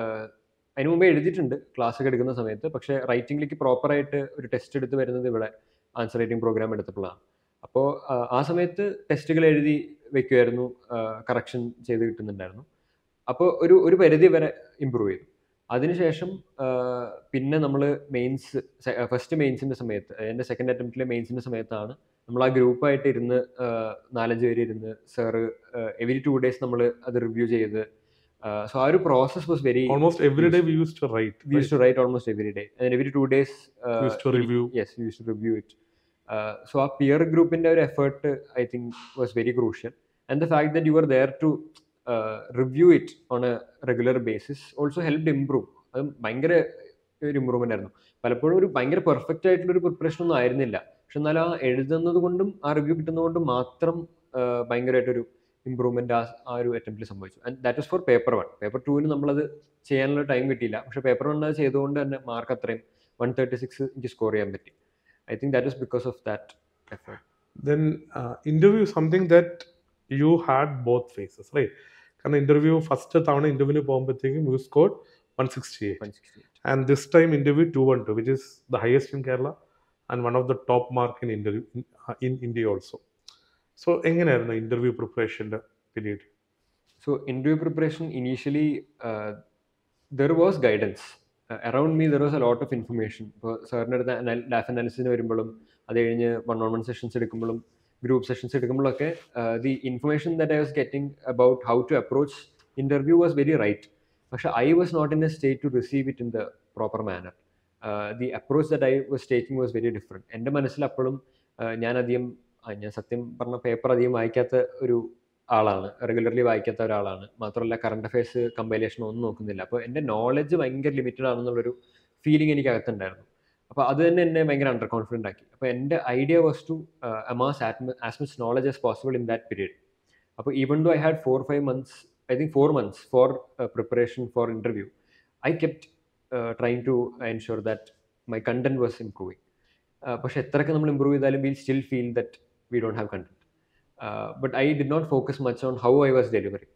അതിന് മുമ്പേ എഴുതിയിട്ടുണ്ട് ക്ലാസ് ഒക്കെ എടുക്കുന്ന സമയത്ത് പക്ഷേ റൈറ്റിംഗിലേക്ക് പ്രോപ്പറായിട്ട് ഒരു ടെസ്റ്റ് എടുത്ത് വരുന്നത് ഇവിടെ ആൻസർ റൈറ്റിംഗ് പ്രോഗ്രാം എടുത്തപ്പോഴാണ് അപ്പോൾ ആ സമയത്ത് ടെസ്റ്റുകൾ എഴുതി വെക്കുമായിരുന്നു കറക്ഷൻ ചെയ്ത് കിട്ടുന്നുണ്ടായിരുന്നു അപ്പോൾ ഒരു ഒരു പരിധി വരെ ഇമ്പ്രൂവ് ചെയ്തു അതിനുശേഷം ആഹ്, പിന്നെ നമ്മൾ മെയിൻസ് ഫസ്റ്റ് മെയിൻസിൻ്റെ സമയത്ത് എൻ്റെ സെക്കൻഡ് അറ്റംപ്റ്റിലെ മെയിൻസിൻ്റെ സമയത്താണ് നമ്മൾ ആ ഗ്രൂപ്പായിട്ട് ഇരുന്ന് ആഹ്, നാലഞ്ച് പേര് ഇരുന്ന് സാറ് എവരി ടു ഡേയ്സ് നമ്മൾ അത് റിവ്യൂ ചെയ്ത് സോ ആ ഒരു process was very almost every day we use to write we used to write almost every day and every two days uh, Used to we- review. yes we used to review it uh, so our peer group in their effort uh, i think was very crucial and the fact that you were there to uh, review it on a regular basis also helped improve അത് ഭയങ്കര ഒരു improvement ആയിരുന്നു പലപ്പോഴും ഒരു ഭയങ്കര perfect ആയിട്ടുള്ള ഒരു preparation ഒന്നും ആയിരുന്നില്ല പക്ഷെ എന്നാൽ ആ എഴുതുന്നത് കൊണ്ടും ആ റിവ്യൂ കിട്ടുന്നത് കൊണ്ടും മാത്രം uh, ഭയങ്കരമായിട്ടൊരു ഇമ്പ്രൂവ്മെന്റ് ആ ആ ഒരു അറ്റംപ്റ്റിൽ സംഭവിച്ചു and that was for paper one paper ടുവിന് നമ്മളത് ചെയ്യാനുള്ള ടൈം കിട്ടിയില്ല പക്ഷെ പേപ്പർ വൺ അത് ചെയ്തുകൊണ്ട് തന്നെ മാർക്ക് അത്രയും വൺ തേർട്ടി സിക്സ് എനിക്ക് സ്കോർ ചെയ്യാൻ പറ്റി I think that is because of that effort then interview something that you had both phases right കാരണം ഇന്റർവ്യൂ ഫസ്റ്റ് തവണ ഇന്റർവ്യൂവിന് പോകുമ്പോഴത്തേക്കും you score one sixty eight one sixty and this time interview 212 which is the highest in kerala and one of the top mark in interview in, uh, in india also so എങ്ങനെയായിരുന്നു interview പ്രിപ്പറേഷൻ്റെ period So interview preparation initially uh, there was guidance. Uh, around me there was a lot of information. ഇപ്പോൾ സാറിൻ്റെ അടുത്ത് ഡാഫ് അനാലിസിന് വരുമ്പോഴും അത് കഴിഞ്ഞ് one on one sessions എടുക്കുമ്പോഴും group sessions എടുക്കുമ്പോഴൊക്കെ the information that I was getting about how to approach interview was very right പക്ഷേ I was not in a state to receive it in the proper manner the approach that I was taking was very different എൻ്റെ മനസ്സിൽ അപ്പോഴും ഞാൻ അധികം ആ, ഞാൻ സത്യം പറഞ്ഞ പേപ്പർ അധികം വായിക്കാത്ത ഒരു ആളാണ് റെഗുലർലി വായിക്കാത്ത ഒരാളാണ് മാത്രമല്ല കറണ്ട് അഫയേഴ്സ് കമ്പൈലേഷൻ ഒന്നും നോക്കുന്നില്ല അപ്പോൾ എൻ്റെ നോളജ് ഭയങ്കര ലിമിറ്റഡ് ആണെന്നുള്ളൊരു ഫീലിംഗ് എനിക്ക് അകത്തുണ്ടായിരുന്നു അപ്പോൾ അത് തന്നെ എന്നെ ഭയങ്കര അണ്ടർ കോൺഫിഡൻ്റ് ആക്കി അപ്പോൾ എൻ്റെ idea was to amass as much knowledge as possible in that period അപ്പോൾ even though I had four five months I think four months for preparation for interview I kept trying to ensure that my content was improving പക്ഷെ എത്രയൊക്കെ നമ്മൾ improve ചെയ്താലും will still feel that we don't have content but I did not focus much on how I was delivery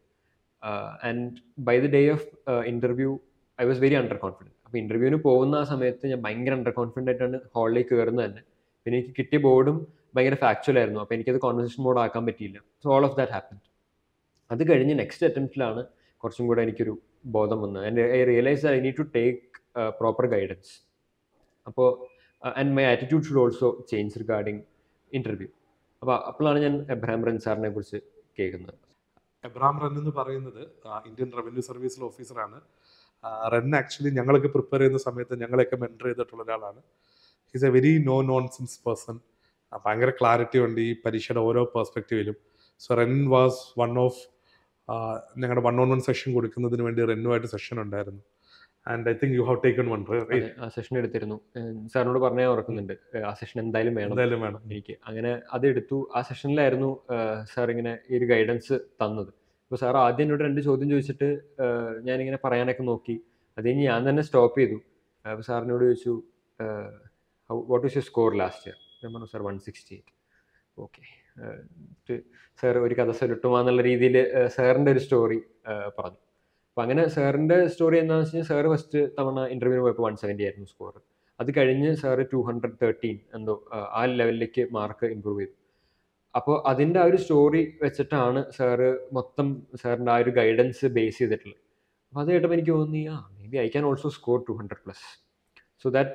and by the day of interview I was very under confident അപ്പോൾ ഇൻ്റർവ്യൂവിന് പോകുന്ന ആ സമയത്ത് ഞാൻ ഭയങ്കര under confident ആയിട്ടാണ് ഹാളിലേക്ക് കയറുന്നത് തന്നെ പിന്നെ എനിക്ക് കിട്ടിയ ബോർഡും ഭയങ്കര ഫാക്ച്വൽ ആയിരുന്നു അപ്പോൾ എനിക്കത് കോൺവെർസേഷൻ മോഡ് ആക്കാൻ പറ്റിയില്ല so all of that happen അത് കഴിഞ്ഞ് നെക്സ്റ്റ് അറ്റംപ്റ്റിലാണ് കുറച്ചും കൂടെ എനിക്കൊരു ബോധം വന്നത് and I realise I need to take proper guidance അപ്പോൾ and my attitude should also change regarding interview അപ്പോൾ അപ്പോഴാണ് ഞാൻ എബ്രഹാം റൻ സാറിനെ കുറിച്ച് കേൾക്കുന്നത് എബ്രാം റൺ എന്ന് പറയുന്നത് ആ, ഇന്ത്യൻ റവന്യൂ സർവീസിലെ ഓഫീസറാണ് ആ, റൺ ആക്ച്വലി ഞങ്ങളൊക്കെ പ്രിപ്പയർ ചെയ്യുന്ന സമയത്ത് ഞങ്ങളെയൊക്കെ മെൻറ്റർ ചെയ്തിട്ടുള്ള ഒരാളാണ് his a very no nonsense person ഭയങ്കര ക്ലാരിറ്റി ഉണ്ട് ഈ പരീക്ഷയുടെ ഓരോ പെർസ്പെക്റ്റീവിലും സോ റെൻ വാസ് വൺ ഓഫ് ഞങ്ങളുടെ വൺ ഓൺ വൺ സെഷൻ കൊടുക്കുന്നതിന് വേണ്ടി റെന്നുമായിട്ട് സെഷൻ ഉണ്ടായിരുന്നു and I think you have taken one അതെ, ആ സെഷൻ എടുത്തിരുന്നു ഏഹ് സാറിനോട് പറഞ്ഞാൽ ഓർക്കുന്നുണ്ട് ഏഹ് ആ സെഷൻ എന്തായാലും വേണം എന്തായാലും വേണം എനിക്ക് അങ്ങനെ അത് എടുത്തു ആ സെഷനിലായിരുന്നു സാർ ഇങ്ങനെ ഈ ഒരു ഗൈഡൻസ് തന്നത് അപ്പോൾ സാർ ആദ്യം എന്നോട് രണ്ട് ചോദ്യം ചോദിച്ചിട്ട് ഏഹ് ഞാനിങ്ങനെ പറയാനൊക്കെ നോക്കി അത് കഴിഞ്ഞ് ഞാൻ തന്നെ സ്റ്റോപ്പ് ചെയ്തു അപ്പോൾ സാറിനോട് ചോദിച്ചു what is you score last year ഞാൻ പറഞ്ഞു sir one sixty eight okay sir ഒരു കഥ സൊല്ലിട്ടുമാന്നുള്ള രീതിയിൽ സാറിൻ്റെ ഒരു സ്റ്റോറി പറഞ്ഞു അപ്പോൾ അങ്ങനെ സാറിൻ്റെ സ്റ്റോറി എന്താണെന്ന് വെച്ച് കഴിഞ്ഞാൽ സാറ് ഫസ്റ്റ് തവണ ഇൻ്റർവ്യൂവിന് പോയപ്പോൾ വൺ സെവൻറ്റി ആയിരുന്നു സ്കോർ അത് കഴിഞ്ഞ് സാറ് ടു ഹൺഡ്രഡ് തേർട്ടീൻ എന്തോ ആ, ആ ലെവലിലേക്ക് മാർക്ക് ഇമ്പ്രൂവ് ചെയ്തു അപ്പോൾ അതിൻ്റെ ആ ഒരു സ്റ്റോറി വെച്ചിട്ടാണ് സാറ് മൊത്തം സാറിൻ്റെ ആ ഒരു ഗൈഡൻസ് ബേസ് ചെയ്തിട്ടുള്ളത് അപ്പോൾ അത് കേട്ടപ്പോൾ എനിക്ക് തോന്നി ആ maybe I can also score two hundred plus so that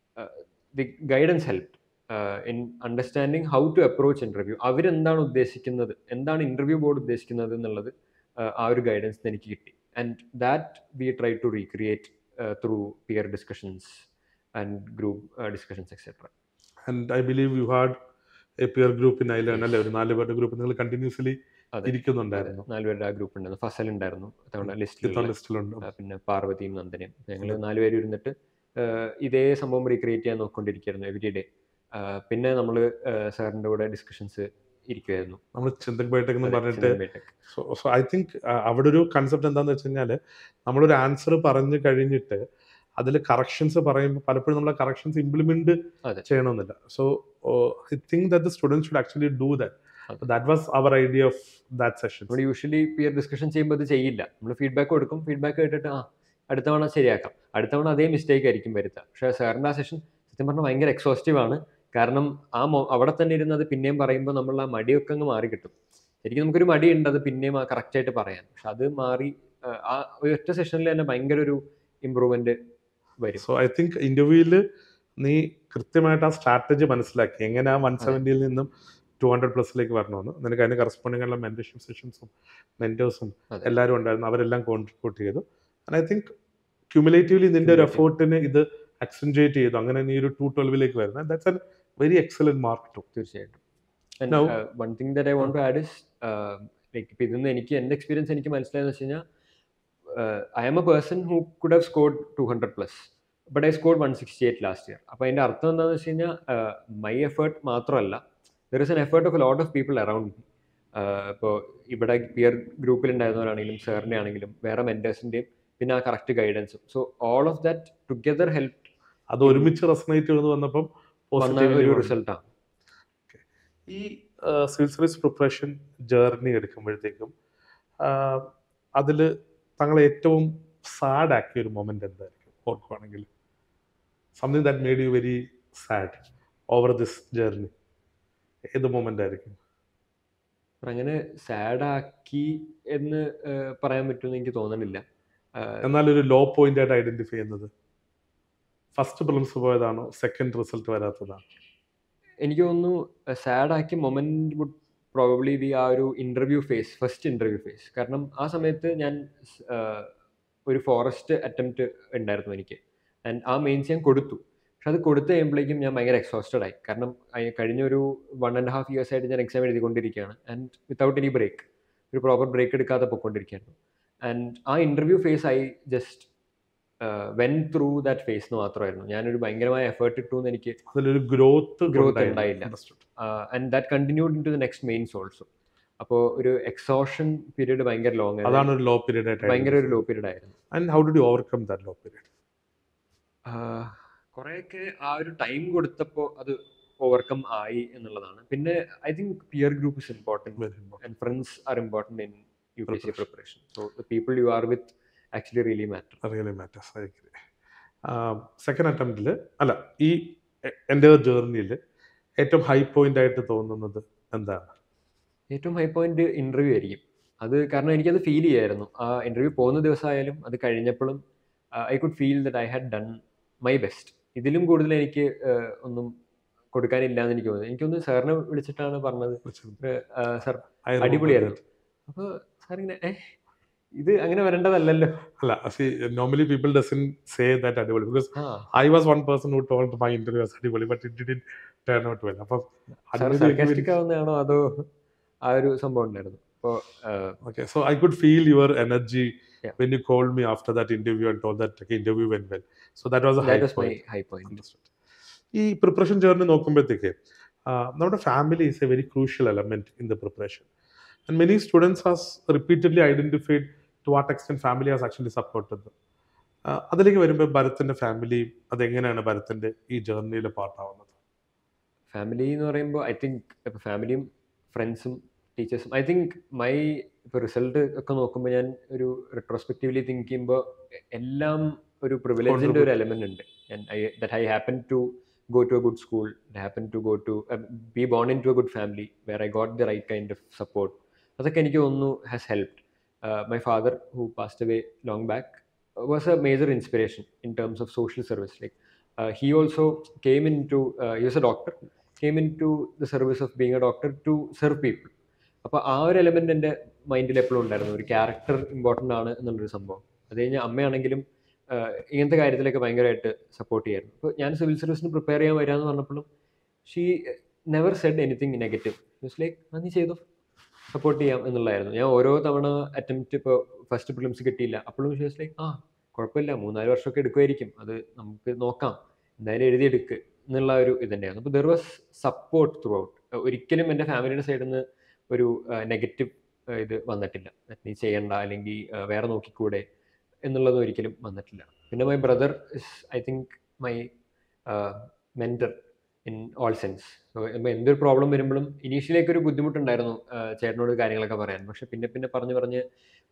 the guidance help in understanding how to approach interview അവരെന്താണ് ഉദ്ദേശിക്കുന്നത് എന്താണ് ഇൻ്റർവ്യൂ ബോർഡ് ഉദ്ദേശിക്കുന്നത് എന്നുള്ളത് ആ, ആ ഒരു ഗൈഡൻസ് എനിക്ക് കിട്ടി and that we try to recreate through peer discussions and group discussions etcetera and I believe you had a peer group in island അല്ലേ ഒരു നാല് പേരുടെ ഗ്രൂപ്പ് നിങ്ങൾ കണ്ടിന്യൂസ്ലി അതെ. ഇരിക്കുന്നുണ്ടായിരുന്നു നാലുപേരുടെ ആ ഗ്രൂപ്പ് ഉണ്ടായിരുന്നു ഫസൽ ഉണ്ടായിരുന്നു തവണ ഇത്ര ലിസ്റ്റിൽ ലിസ്റ്റിലുണ്ട് പിന്നെ പാർവതിയും നന്ദനയും ഞങ്ങൾ നാലുപേരും ഇരുന്നിട്ട് ആ, ഇതേ സംഭവം റീക്രിയേറ്റ് ചെയ്യാൻ നോക്കിക്കൊണ്ടിരിക്കുകയായിരുന്നു എവരി ഡേ പിന്നെ നമ്മൾ സാറിൻ്റെ കൂടെ ഡിസ്കഷൻസ് ഇരിക്കുമായിരുന്നു നമ്മൾ ചിന്തക് ബൈടെക് എന്ന് അതെ, പറഞ്ഞിട്ട് Chintan Bytech. So so I think അവിടെ ഒരു കൺസെപ്റ്റ് എന്താണെന്ന് വെച്ച് കഴിഞ്ഞാൽ നമ്മളൊരു ആൻസർ പറഞ്ഞു കഴിഞ്ഞിട്ട് അതിൽ കറക്ഷൻസ് പറയുമ്പോൾ പലപ്പോഴും നമ്മൾ കറക്ഷൻസ് ഇംപ്ലിമെന്റ് അതെ. ചെയ്യണമെന്നില്ല so I think that the students should actually do അതെ. That that was our idea of that session നമ്മൾ യൂഷ്വലി പിയർ ഡിസ്കഷൻ ചെയ്യുമ്പോൾ അത് ചെയ്യില്ല നമ്മൾ ഫീഡ്ബാക്ക് കൊടുക്കും ഫീഡ്ബാക്ക് കേട്ടിട്ട് ആ അടുത്ത തവണ ശരിയാക്കാം അടുത്ത തവണ അതേ മിസ്റ്റേക്ക് ആയിരിക്കും വരുത്തുക പക്ഷേ സാറിൻ്റെ ആ സെഷൻ സത്യം പറഞ്ഞാൽ ഭയങ്കര എക്സോസ്റ്റീവ് ആണ് കാരണം ആ മൊ അവിടെ തന്നെ ഇരുന്നത് പിന്നെയും പറയുമ്പോൾ നമ്മൾ ആ മടിയൊക്കെ അങ്ങ് മാറി കിട്ടും ശരിക്കും നമുക്കൊരു മടിയുണ്ട് അത് പിന്നെയും ആ കറക്റ്റായിട്ട് പറയാൻ പക്ഷെ അത് മാറി ആ, ആ ഒരു ഒറ്റ സെഷനിൽ തന്നെ ഭയങ്കര ഒരു ഇമ്പ്രൂവ്മെന്റ് വരും സോ ഐ തിങ്ക് ഇന്റർവ്യൂവിൽ നീ കൃത്യമായിട്ട് ആ സ്ട്രാറ്റജി മനസ്സിലാക്കി എങ്ങനെ ആ വൺ സെവൻറ്റിയിൽ നിന്നും ടു ഹൺഡ്രഡ് പ്ലസിലേക്ക് വരണമെന്ന് നിനക്ക് അതിന് കറസ്പോണ്ടിങ് ഉള്ള മെന്റർഷിപ്പ് സെഷൻസും മെന്റേഴ്സും അതെ. എല്ലാവരും ഉണ്ടായിരുന്നു അവരെല്ലാം കോൺട്രിബ്യൂട്ട് ചെയ്തു ആൻഡ് ഐ തിങ്ക് ക്യുമുലേറ്റീവ്ലി നിന്റെ ഒരു Cumulative. എഫേർട്ടിന് ഇത് അക്സെൻജുവേറ്റ് ചെയ്തു അങ്ങനെ നീ ഒരു ടു ട്വൽവിലേക്ക് വരുന്നത് that's a very excellent mark to തീർച്ചയായിട്ടും Now- one thing that I want to add is like ഇപ്പം ഇതിന്ന് എനിക്ക് എൻ്റെ എക്സ്പീരിയൻസ് എനിക്ക് മനസ്സിലായെന്ന് വെച്ച് കഴിഞ്ഞാൽ I am a person who could have scored two hundred plus but I scored one sixty eight last year അപ്പോൾ അതിൻ്റെ അർത്ഥം എന്താണെന്ന് വെച്ച് കഴിഞ്ഞാൽ മൈ എഫേർട്ട് മാത്രമല്ല there is an effort of a lot of people around me ഇപ്പോൾ ഇവിടെ peer ഗ്രൂപ്പിലുണ്ടായിരുന്നവരാണെങ്കിലും സാറിൻ്റെ ആണെങ്കിലും വേറെ മെൻറ്റേഴ്സിൻ്റെയും പിന്നെ ആ കറക്റ്റ് ഗൈഡൻസും so all of that together help അത് ഒരുമിച്ച് റെസനേറ്റ് ചെയ്ത് വന്നപ്പം വന്ന positively ഒരു വന്നു. റിസൾട്ടാണ് ഈ സിവിൽ സർവീസ് പ്രിപ്പറേഷൻ ജേർണി എടുക്കുമ്പോഴത്തേക്കും അതിൽ താങ്കളെ ഏറ്റവും സാഡ് ആക്കിയ ഒരു മൊമെന്റ് എന്തായിരിക്കും ഓർക്കുവാണെങ്കിൽ something that made you very sad over this journey ഏത് മൊമെന്റ് ആയിരിക്കും അപ്പം അങ്ങനെ സാഡാക്കി എന്ന് ഏഹ്, പറയാൻ പറ്റുമെന്ന് എനിക്ക് തോന്നണില്ല ആഹ്, എന്നാൽ ഒരു ലോ പോയിന്റ് ആയിട്ട് ഐഡന്റിഫൈ ചെയ്യുന്നത് ഫസ്റ്റ് പ്രിലിംസ് പോയതാണോ സെക്കൻഡ് റിസൾട്ട് വരാത്തതാണോ എനിക്ക് തോന്നുന്നു സാഡാക്കിയ മൊമെന്റ് വുഡ് പ്രോബബ്ലി ബി ആ ഒരു interview phase first interview phase കാരണം ആ സമയത്ത് ഞാൻ സ്- ആഹ് ഒരു ഫോറസ്റ്റ് അറ്റംപ്റ്റ് ഉണ്ടായിരുന്നു എനിക്ക് ആൻഡ് ആ മെയിൻസ് ഞാൻ കൊടുത്തു പക്ഷെ അത് കൊടുത്തു കഴിയുമ്പോഴേക്കും ഞാൻ ഭയങ്കര എക്സോസ്റ്റഡ് ആയി കാരണം അയ- കഴിഞ്ഞ ഒരു വൺ ആൻഡ് ഹാഫ് ഇയേഴ്സ് ആയിട്ട് ഞാൻ എക്സാം എഴുതിക്കൊണ്ടിരിക്കുകയാണ് ആൻഡ് വിത്തൗട്ട് എനി ബ്രേക്ക് ഒരു പ്രോപ്പർ ബ്രേക്ക് എടുക്കാതെ പൊയ്ക്കൊണ്ടിരിക്കുകയായിരുന്നു ആൻഡ് ആ interview phase I just went through that phase എന്ന് മാത്രമായിരുന്നു ഞാനൊരു ഭയങ്കരമായ എഫേർട്ട് ഇട്ടു എന്ന് എനിക്ക് അതിലൊരു ഗ്രോത്ത് Growth ഉണ്ടായില്ല. And that continued into the next mains also അപ്പോൾ ഒരു എക്സോഷൻ പീരീഡ് ഭയങ്കര ലോങ് അതാണ് ഒരു ലോ പീരീഡ് ആയിട്ട് ഭയങ്കര ഒരു ലോ പീരീഡ് ആയിരുന്നു and how did you overcome that low period കുറേയൊക്കെ ആ ഒരു ടൈം കൊടുത്തപ്പോൾ അത് ഓവർകം ആയി എന്നുള്ളതാണ് പിന്നെ I think peer group is important very important and friends are important in U P C Preparation. Preparation so the people you are with actually really matter really matters I agree second അറ്റംപ്റ്റിൽ അല്ല ഈ എൻ്റെ ജേർണിയിൽ ഏറ്റവും high point ആയിട്ട് തോന്നുന്നത് എന്താണ് ഏറ്റവും high point interview ആയിരിക്കും അത് കാരണം എനിക്കത് ഫീൽ ചെയ്യായിരുന്നു ആ ഇന്റർവ്യൂ പോകുന്ന ദിവസമായാലും അത് കഴിഞ്ഞപ്പോഴും I could feel that I had done my best ഇതിലും കൂടുതൽ എനിക്ക് ആഹ്, ഒന്നും കൊടുക്കാനില്ല എന്ന് എനിക്ക് തോന്നുന്നു എനിക്കൊന്ന് സാറിനെ വിളിച്ചിട്ടാണ് പറഞ്ഞത് സാർ I remember അടിപൊളിയായിരുന്നു that. അപ്പോൾ സാർ ഇങ്ങനെ ഏ ഇത് അങ്ങനെ വരേണ്ടതല്ലല്ലോ അല്ല see normally people doesn't say that അടിപൊളി because ah I was one person who told my interview as അടിപൊളി but it did turn out well അപ്പം സാർ സർക്കാസ്റ്റിക് ആവുന്നതാണോ അതോ ആ ഒരു സംഭവം ഉണ്ടായിരുന്നു അപ്പോൾ Okay, so I could feel your energy Yeah. when you called me after that interview and told that okay, interview went well. So that was a high that was my point. High point Understood. ഈ preparation journey നോക്കുമ്പോഴത്തേക്ക് നമ്മുടെ family is a very crucial element in the preparation and many students has repeatedly identified to what extent family has actually supported അതിലേക്ക് വരുമ്പോൾ ഭരത്തിന്റെ family അതെങ്ങനെയാണ് ഭരത്തിന്റെ ഈ ജേർണിയിൽ പാർട്ടാവുന്നത് family എന്ന് പറയുമ്പോൾ I think ഇപ്പോൾ ഫാമിലിയും ഫ്രണ്ട്സും ടീച്ചേഴ്സും ഐ തിങ്ക് മൈ ഇപ്പോൾ റിസൾട്ട് ഒക്കെ നോക്കുമ്പോൾ ഞാൻ ഒരു റിട്രോസ്പെക്റ്റീവ്ലി തിങ്ക് ചെയ്യുമ്പോൾ എല്ലാം ഒരു പ്രിവിലേജിൻ്റെ ഒരു എലമെന്റ് ഉണ്ട് I that I happen to go to a good school happen to go to be born into a good family where I got the right kind of support അതൊക്കെ എനിക്ക് തോന്നുന്നു has helped my father who passed away long back was a major inspiration in terms of social service like he also came into use a doctor came into the service of being A doctor to serve people അപ്പോൾ ആ ഒരു element എൻ്റെ മൈൻഡിൽ എപ്പോഴും ഉണ്ടായിരുന്നു ഒരു character important ആണ് എന്നുള്ളൊരു സംഭവം അത് കഴിഞ്ഞാൽ അമ്മയാണെങ്കിലും ആഹ് ഇങ്ങനത്തെ കാര്യത്തിലൊക്കെ ഭയങ്കരമായിട്ട് സപ്പോർട്ട് ചെയ്യായിരുന്നു അപ്പോൾ ഞാൻ സിവിൽ സർവീസിന് പ്രിപ്പയർ ചെയ്യാൻ വരാമെന്ന് പറഞ്ഞപ്പോഴും she never said anything negative means like ആ നീ ചെയ്തോ സപ്പോർട്ട് ചെയ്യാം എന്നുള്ളതായിരുന്നു ഞാൻ ഓരോ തവണ അറ്റംപ്റ്റ് ഇപ്പോൾ ഫസ്റ്റ് പ്രിലിംസ് കിട്ടിയില്ല അപ്പോഴും ഷീസ് ലൈക്ക് ആ കുഴപ്പമില്ല മൂന്നാല് വർഷമൊക്കെ എടുക്കുമായിരിക്കും അത് നമുക്ക് നോക്കാം എന്തായാലും എഴുതിയെടുക്ക് എന്നുള്ള ഒരു ഇതുണ്ടായിരുന്നു അപ്പോൾ there was support throughout ഒരിക്കലും എൻ്റെ ഫാമിലിയുടെ സൈഡിൽ നിന്ന് ഒരു നെഗറ്റീവ് ഇത് വന്നിട്ടില്ല നീ ചെയ്യണ്ട അല്ലെങ്കിൽ ആ, വേറെ നോക്കിക്കൂടെ എന്നുള്ളത് ഒരിക്കലും വന്നിട്ടില്ല പിന്നെ my brother is I think my mentor in all sense എന്തൊരു പ്രോബ്ലം വരുമ്പോഴും ഇനീഷ്യലേക്ക് ഒരു ബുദ്ധിമുട്ടുണ്ടായിരുന്നു ആ, ചേട്ടനോട് കാര്യങ്ങളൊക്കെ പറയാൻ പക്ഷെ പിന്നെ പിന്നെ പറഞ്ഞ് പറഞ്ഞ്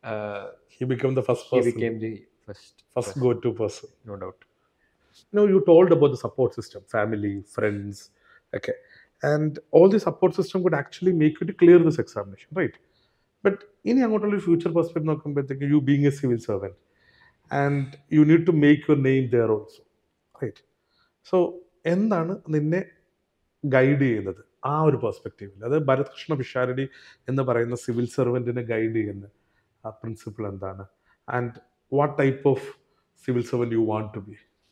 he become the first he person became the first first go to person no doubt you know you told about the support system family friends okay and all the support system could actually make you to clear this examination right but ഇനി അങ്ങോട്ടുള്ള future perspective നോക്കുമ്പോഴത്തേക്ക് you being a civil servant and you need to make your name there also right so എന്താണ് നിന്നെ guide ചെയ്യുന്നത് ആ ഒരു പെർസ്പെക്റ്റീവിൽ അത് ഭരതകൃഷ്ണ പിഷാരടി എന്ന് പറയുന്ന സിവിൽ സർവൻറ്റിനെ ഗൈഡ് ചെയ്യുന്ന ആ പ്രിൻസിപ്പിൾ എന്താണ് and what type of civil servant you want to be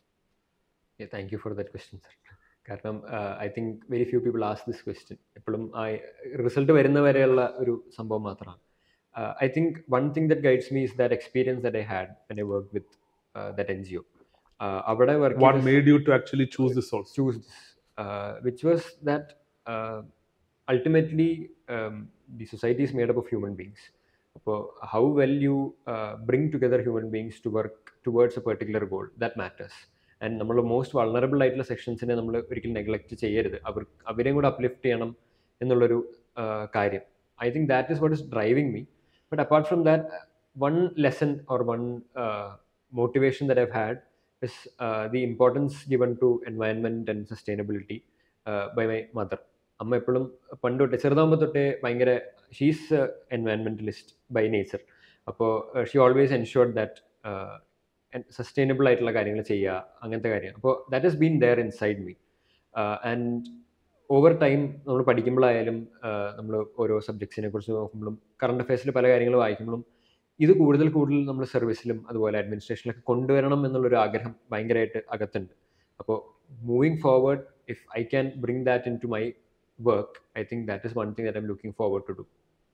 thank you for that question sir കാരണം I think very few people ask this question എപ്പോഴും ആ റിസൾട്ട് വരുന്ന വരെയുള്ള ഒരു സംഭവം മാത്രമാണ് I think one thing that guides me is that experience that I had when I work with that N G O അവിടെ what work made you to actually choose this also choose this, uh, which was that uh, ultimately um, the society is made up of human beings. അപ്പോൾ how well you uh, bring together human beings to work towards a particular goal that matters. And നമ്മൾ most vulnerable ആയിട്ടുള്ള സെക്ഷൻസിനെ നമ്മൾ ഒരിക്കലും neglect ചെയ്യരുത് അവർ അവരെയും കൂടെ uplift ചെയ്യണം എന്നുള്ളൊരു uh, കാര്യം I think that is what is driving me but apart from that one lesson or one motivation that I've had is uh, the importance given to environment and sustainability uh, by my mother. അമ്മ എപ്പോഴും പണ്ട് തൊട്ടേ ചെറുതാകുമ്പോൾ തൊട്ടേ ഭയങ്കര she's environmentalist by nature അപ്പോൾ she always ensured that sustainable ആയിട്ടുള്ള കാര്യങ്ങൾ ചെയ്യുക അങ്ങനത്തെ കാര്യം അപ്പോൾ that has been there inside me and over time നമ്മൾ പഠിക്കുമ്പോഴായാലും നമ്മൾ ഓരോ സബ്ജക്ട്സിനെ കുറിച്ച് നോക്കുമ്പോഴും കറണ്ട് അഫയേഴ്സിൽ പല കാര്യങ്ങൾ വായിക്കുമ്പോഴും ഇത് കൂടുതൽ കൂടുതൽ നമ്മൾ സർവീസിലും അതുപോലെ അഡ്മിനിസ്ട്രേഷനിലൊക്കെ കൊണ്ടുവരണം എന്നുള്ളൊരു ആഗ്രഹം ഭയങ്കരമായിട്ട് അകത്തുണ്ട് അപ്പോൾ moving forward if I can bring that into my work I think that is one thing that I'm looking forward to do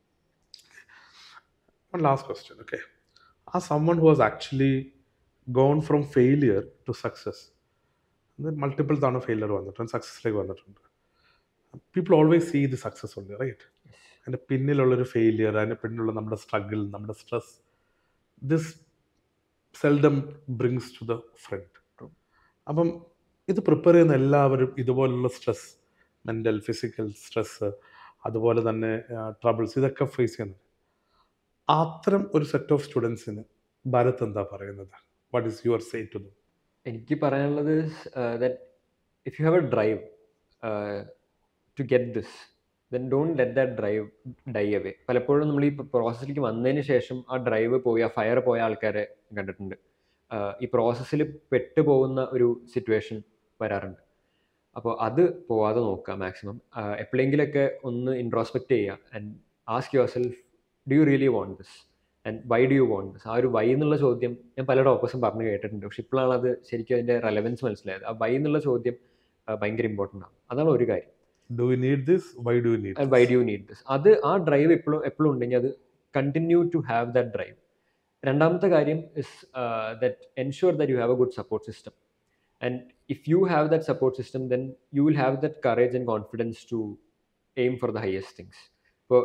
One last question, okay. As someone who has actually gone from failure to success, multiple തവണ failure വന്നിട്ടുണ്ട് സക്സസ്സിലേക്ക് വന്നിട്ടുണ്ട് people always see the success ഉണ്ട് right അതിൻ്റെ പിന്നിലുള്ളൊരു failure അതിൻ്റെ പിന്നിലുള്ള നമ്മുടെ സ്ട്രഗിൾ നമ്മുടെ stress this seldom brings to the front അപ്പം ഇത് പ്രിപ്പയർ ചെയ്യുന്ന എല്ലാവരും ഇതുപോലുള്ള സ്ട്രെസ് മെൻ്റൽ ഫിസിക്കൽ സ്ട്രെസ് അതുപോലെ തന്നെ ട്രബിൾസ് ഇതൊക്കെ ഫേസ് ചെയ്യുന്നത് അത്തരം ഒരു സെറ്റ് ഓഫ് സ്റ്റുഡൻസിന് ഭാരത് എന്താ പറയുന്നത് what is your say to them എനിക്ക് പറയാനുള്ളത് that if you have a drive to get this then don't let that drive die away പലപ്പോഴും നമ്മൾ ഈ പ്രോസസ്സിലേക്ക് വന്നതിന് ശേഷം ആ ഡ്രൈവ് പോയി ആ ഫയർ പോയ ആൾക്കാരെ കണ്ടിട്ടുണ്ട് ഈ പ്രോസസ്സിൽ പെട്ടുപോകുന്ന ഒരു സിറ്റുവേഷൻ വരാറുണ്ട് അപ്പോൾ അത് പോവാതെ നോക്കുക മാക്സിമം എപ്പോഴെങ്കിലൊക്കെ ഒന്ന് ഇൻട്രോസ്പെക്റ്റ് ചെയ്യുക and ask yourself do you really want this and why do you want this ആ ഒരു വൈ എന്നുള്ള ചോദ്യം ഞാൻ പല ഡോക്ടേഴ്സും പറഞ്ഞു കേട്ടിട്ടുണ്ട് പക്ഷെ ഇപ്പോഴാണ് അത് ശരിക്കും അതിൻ്റെ റെലവൻസ് മനസ്സിലായത് ആ വൈ എന്നുള്ള ചോദ്യം ഭയങ്കര ഇമ്പോർട്ടൻ്റ് ആണ് അതാണ് ഒരു കാര്യം do you need this why do you need why do you need this അത് ആ ഡ്രൈവ് എപ്പോഴും എപ്പോഴും ഉണ്ടെങ്കിൽ അത് continue to have that drive രണ്ടാമത്തെ കാര്യം is that ensure that you have a good support system and if you have that support system then you will have that courage and confidence to aim for the highest things ഇപ്പോൾ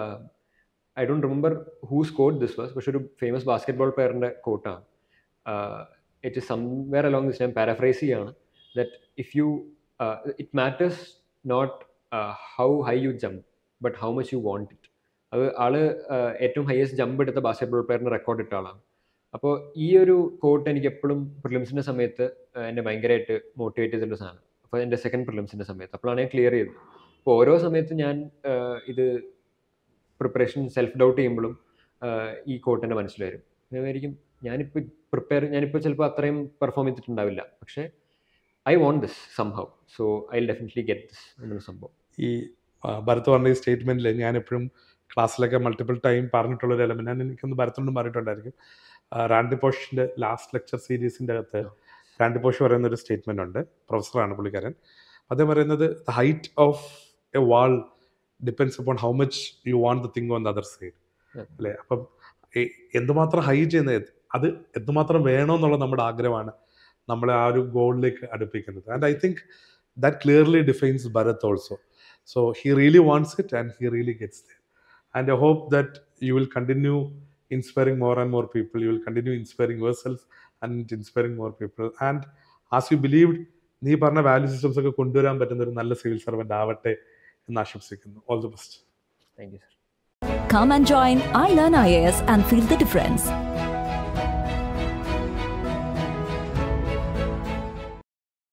I don't remember whose quote this was പക്ഷെ ഒരു famous basketball പ്ലെയറിൻ്റെ കോട്ടാണ് it is somewhere along this ഞാൻ paraphrase ചെയ്യാണ് that if you it matters not how high you jump but how much you want it അത് ആള് ഏറ്റവും highest jump എടുത്ത ബാസ്കറ്റ് ബോൾ പ്ലെയറിന് റെക്കോർഡ് ഇട്ട ആളാണ് അപ്പോൾ ഈ ഒരു കോട്ട് എനിക്ക് എപ്പോഴും പ്രിലിംസിൻ്റെ സമയത്ത് എന്നെ ഭയങ്കരമായിട്ട് മോട്ടിവേറ്റ് ചെയ്തിട്ടുള്ള സാധനം അപ്പോൾ എൻ്റെ സെക്കൻഡ് പ്രിലിംസിൻ്റെ സമയത്ത് അപ്പോഴാണ് ഞാൻ ക്ലിയർ ചെയ്തത് അപ്പോൾ ഓരോ സമയത്ത് ഞാൻ ഇത് പ്രിപ്പറേഷൻ സെൽഫ് ഡൗട്ട് ചെയ്യുമ്പോഴും ഈ കോട്ട് എൻ്റെ മനസ്സിൽ വരും ഇതായിരിക്കും ഞാനിപ്പോൾ പ്രിപ്പയർ ഞാനിപ്പോൾ ചിലപ്പോൾ അത്രയും പെർഫോം ചെയ്തിട്ടുണ്ടാവില്ല പക്ഷേ ഐ വോണ്ട് ദിസ് സംഭവം so I definitely get this എന്നൊരു സംഭവം ഈ ഭരത് പറഞ്ഞ ഈ സ്റ്റേറ്റ്മെൻറ്റിൽ ഞാൻ എപ്പോഴും ക്ലാസ്സിലൊക്കെ മൾട്ടിപ്പിൾ ടൈം പറഞ്ഞിട്ടുള്ള ഒരു എലമെന്റ് ഞാൻ എനിക്കൊന്ന് ഭരത്തോണ്ട് പറഞ്ഞിട്ടുണ്ടായിരിക്കും റാൻഡി പോഷിൻ്റെ ലാസ്റ്റ് ലെക്ചർ സീരീസിൻ്റെ അകത്ത് റാൻഡി പോഷ് പറയുന്ന ഒരു സ്റ്റേറ്റ്മെൻ്റ് ഉണ്ട് പ്രൊഫസറാണ് പുള്ളിക്കാരൻ അദ്ദേഹം പറയുന്നത് the height of a wall depends upon how much you want the thing on the other side അല്ലേ അപ്പം എന്തുമാത്രം ഹൈ ചെയ്യുന്നത് അത് എന്തുമാത്രം വേണമെന്നുള്ള നമ്മുടെ ആഗ്രഹമാണ് നമ്മളെ ആ ഒരു ഗോളിലേക്ക് അടുപ്പിക്കുന്നത് and I think that clearly defines Bharat also so he really wants it and he really gets the and I hope that you will continue inspiring more and more people you will continue inspiring yourself and inspiring more people and as you believed നീ പറഞ്ഞ value systems ഒക്കെ കൊണ്ടുവരാൻ പറ്റുന്ന ഒരു നല്ല civil servant ആവട്ടെ എന്ന് ആശംസിക്കുന്നു all the best thank you sir Come and join iLearn IAS and feel the difference.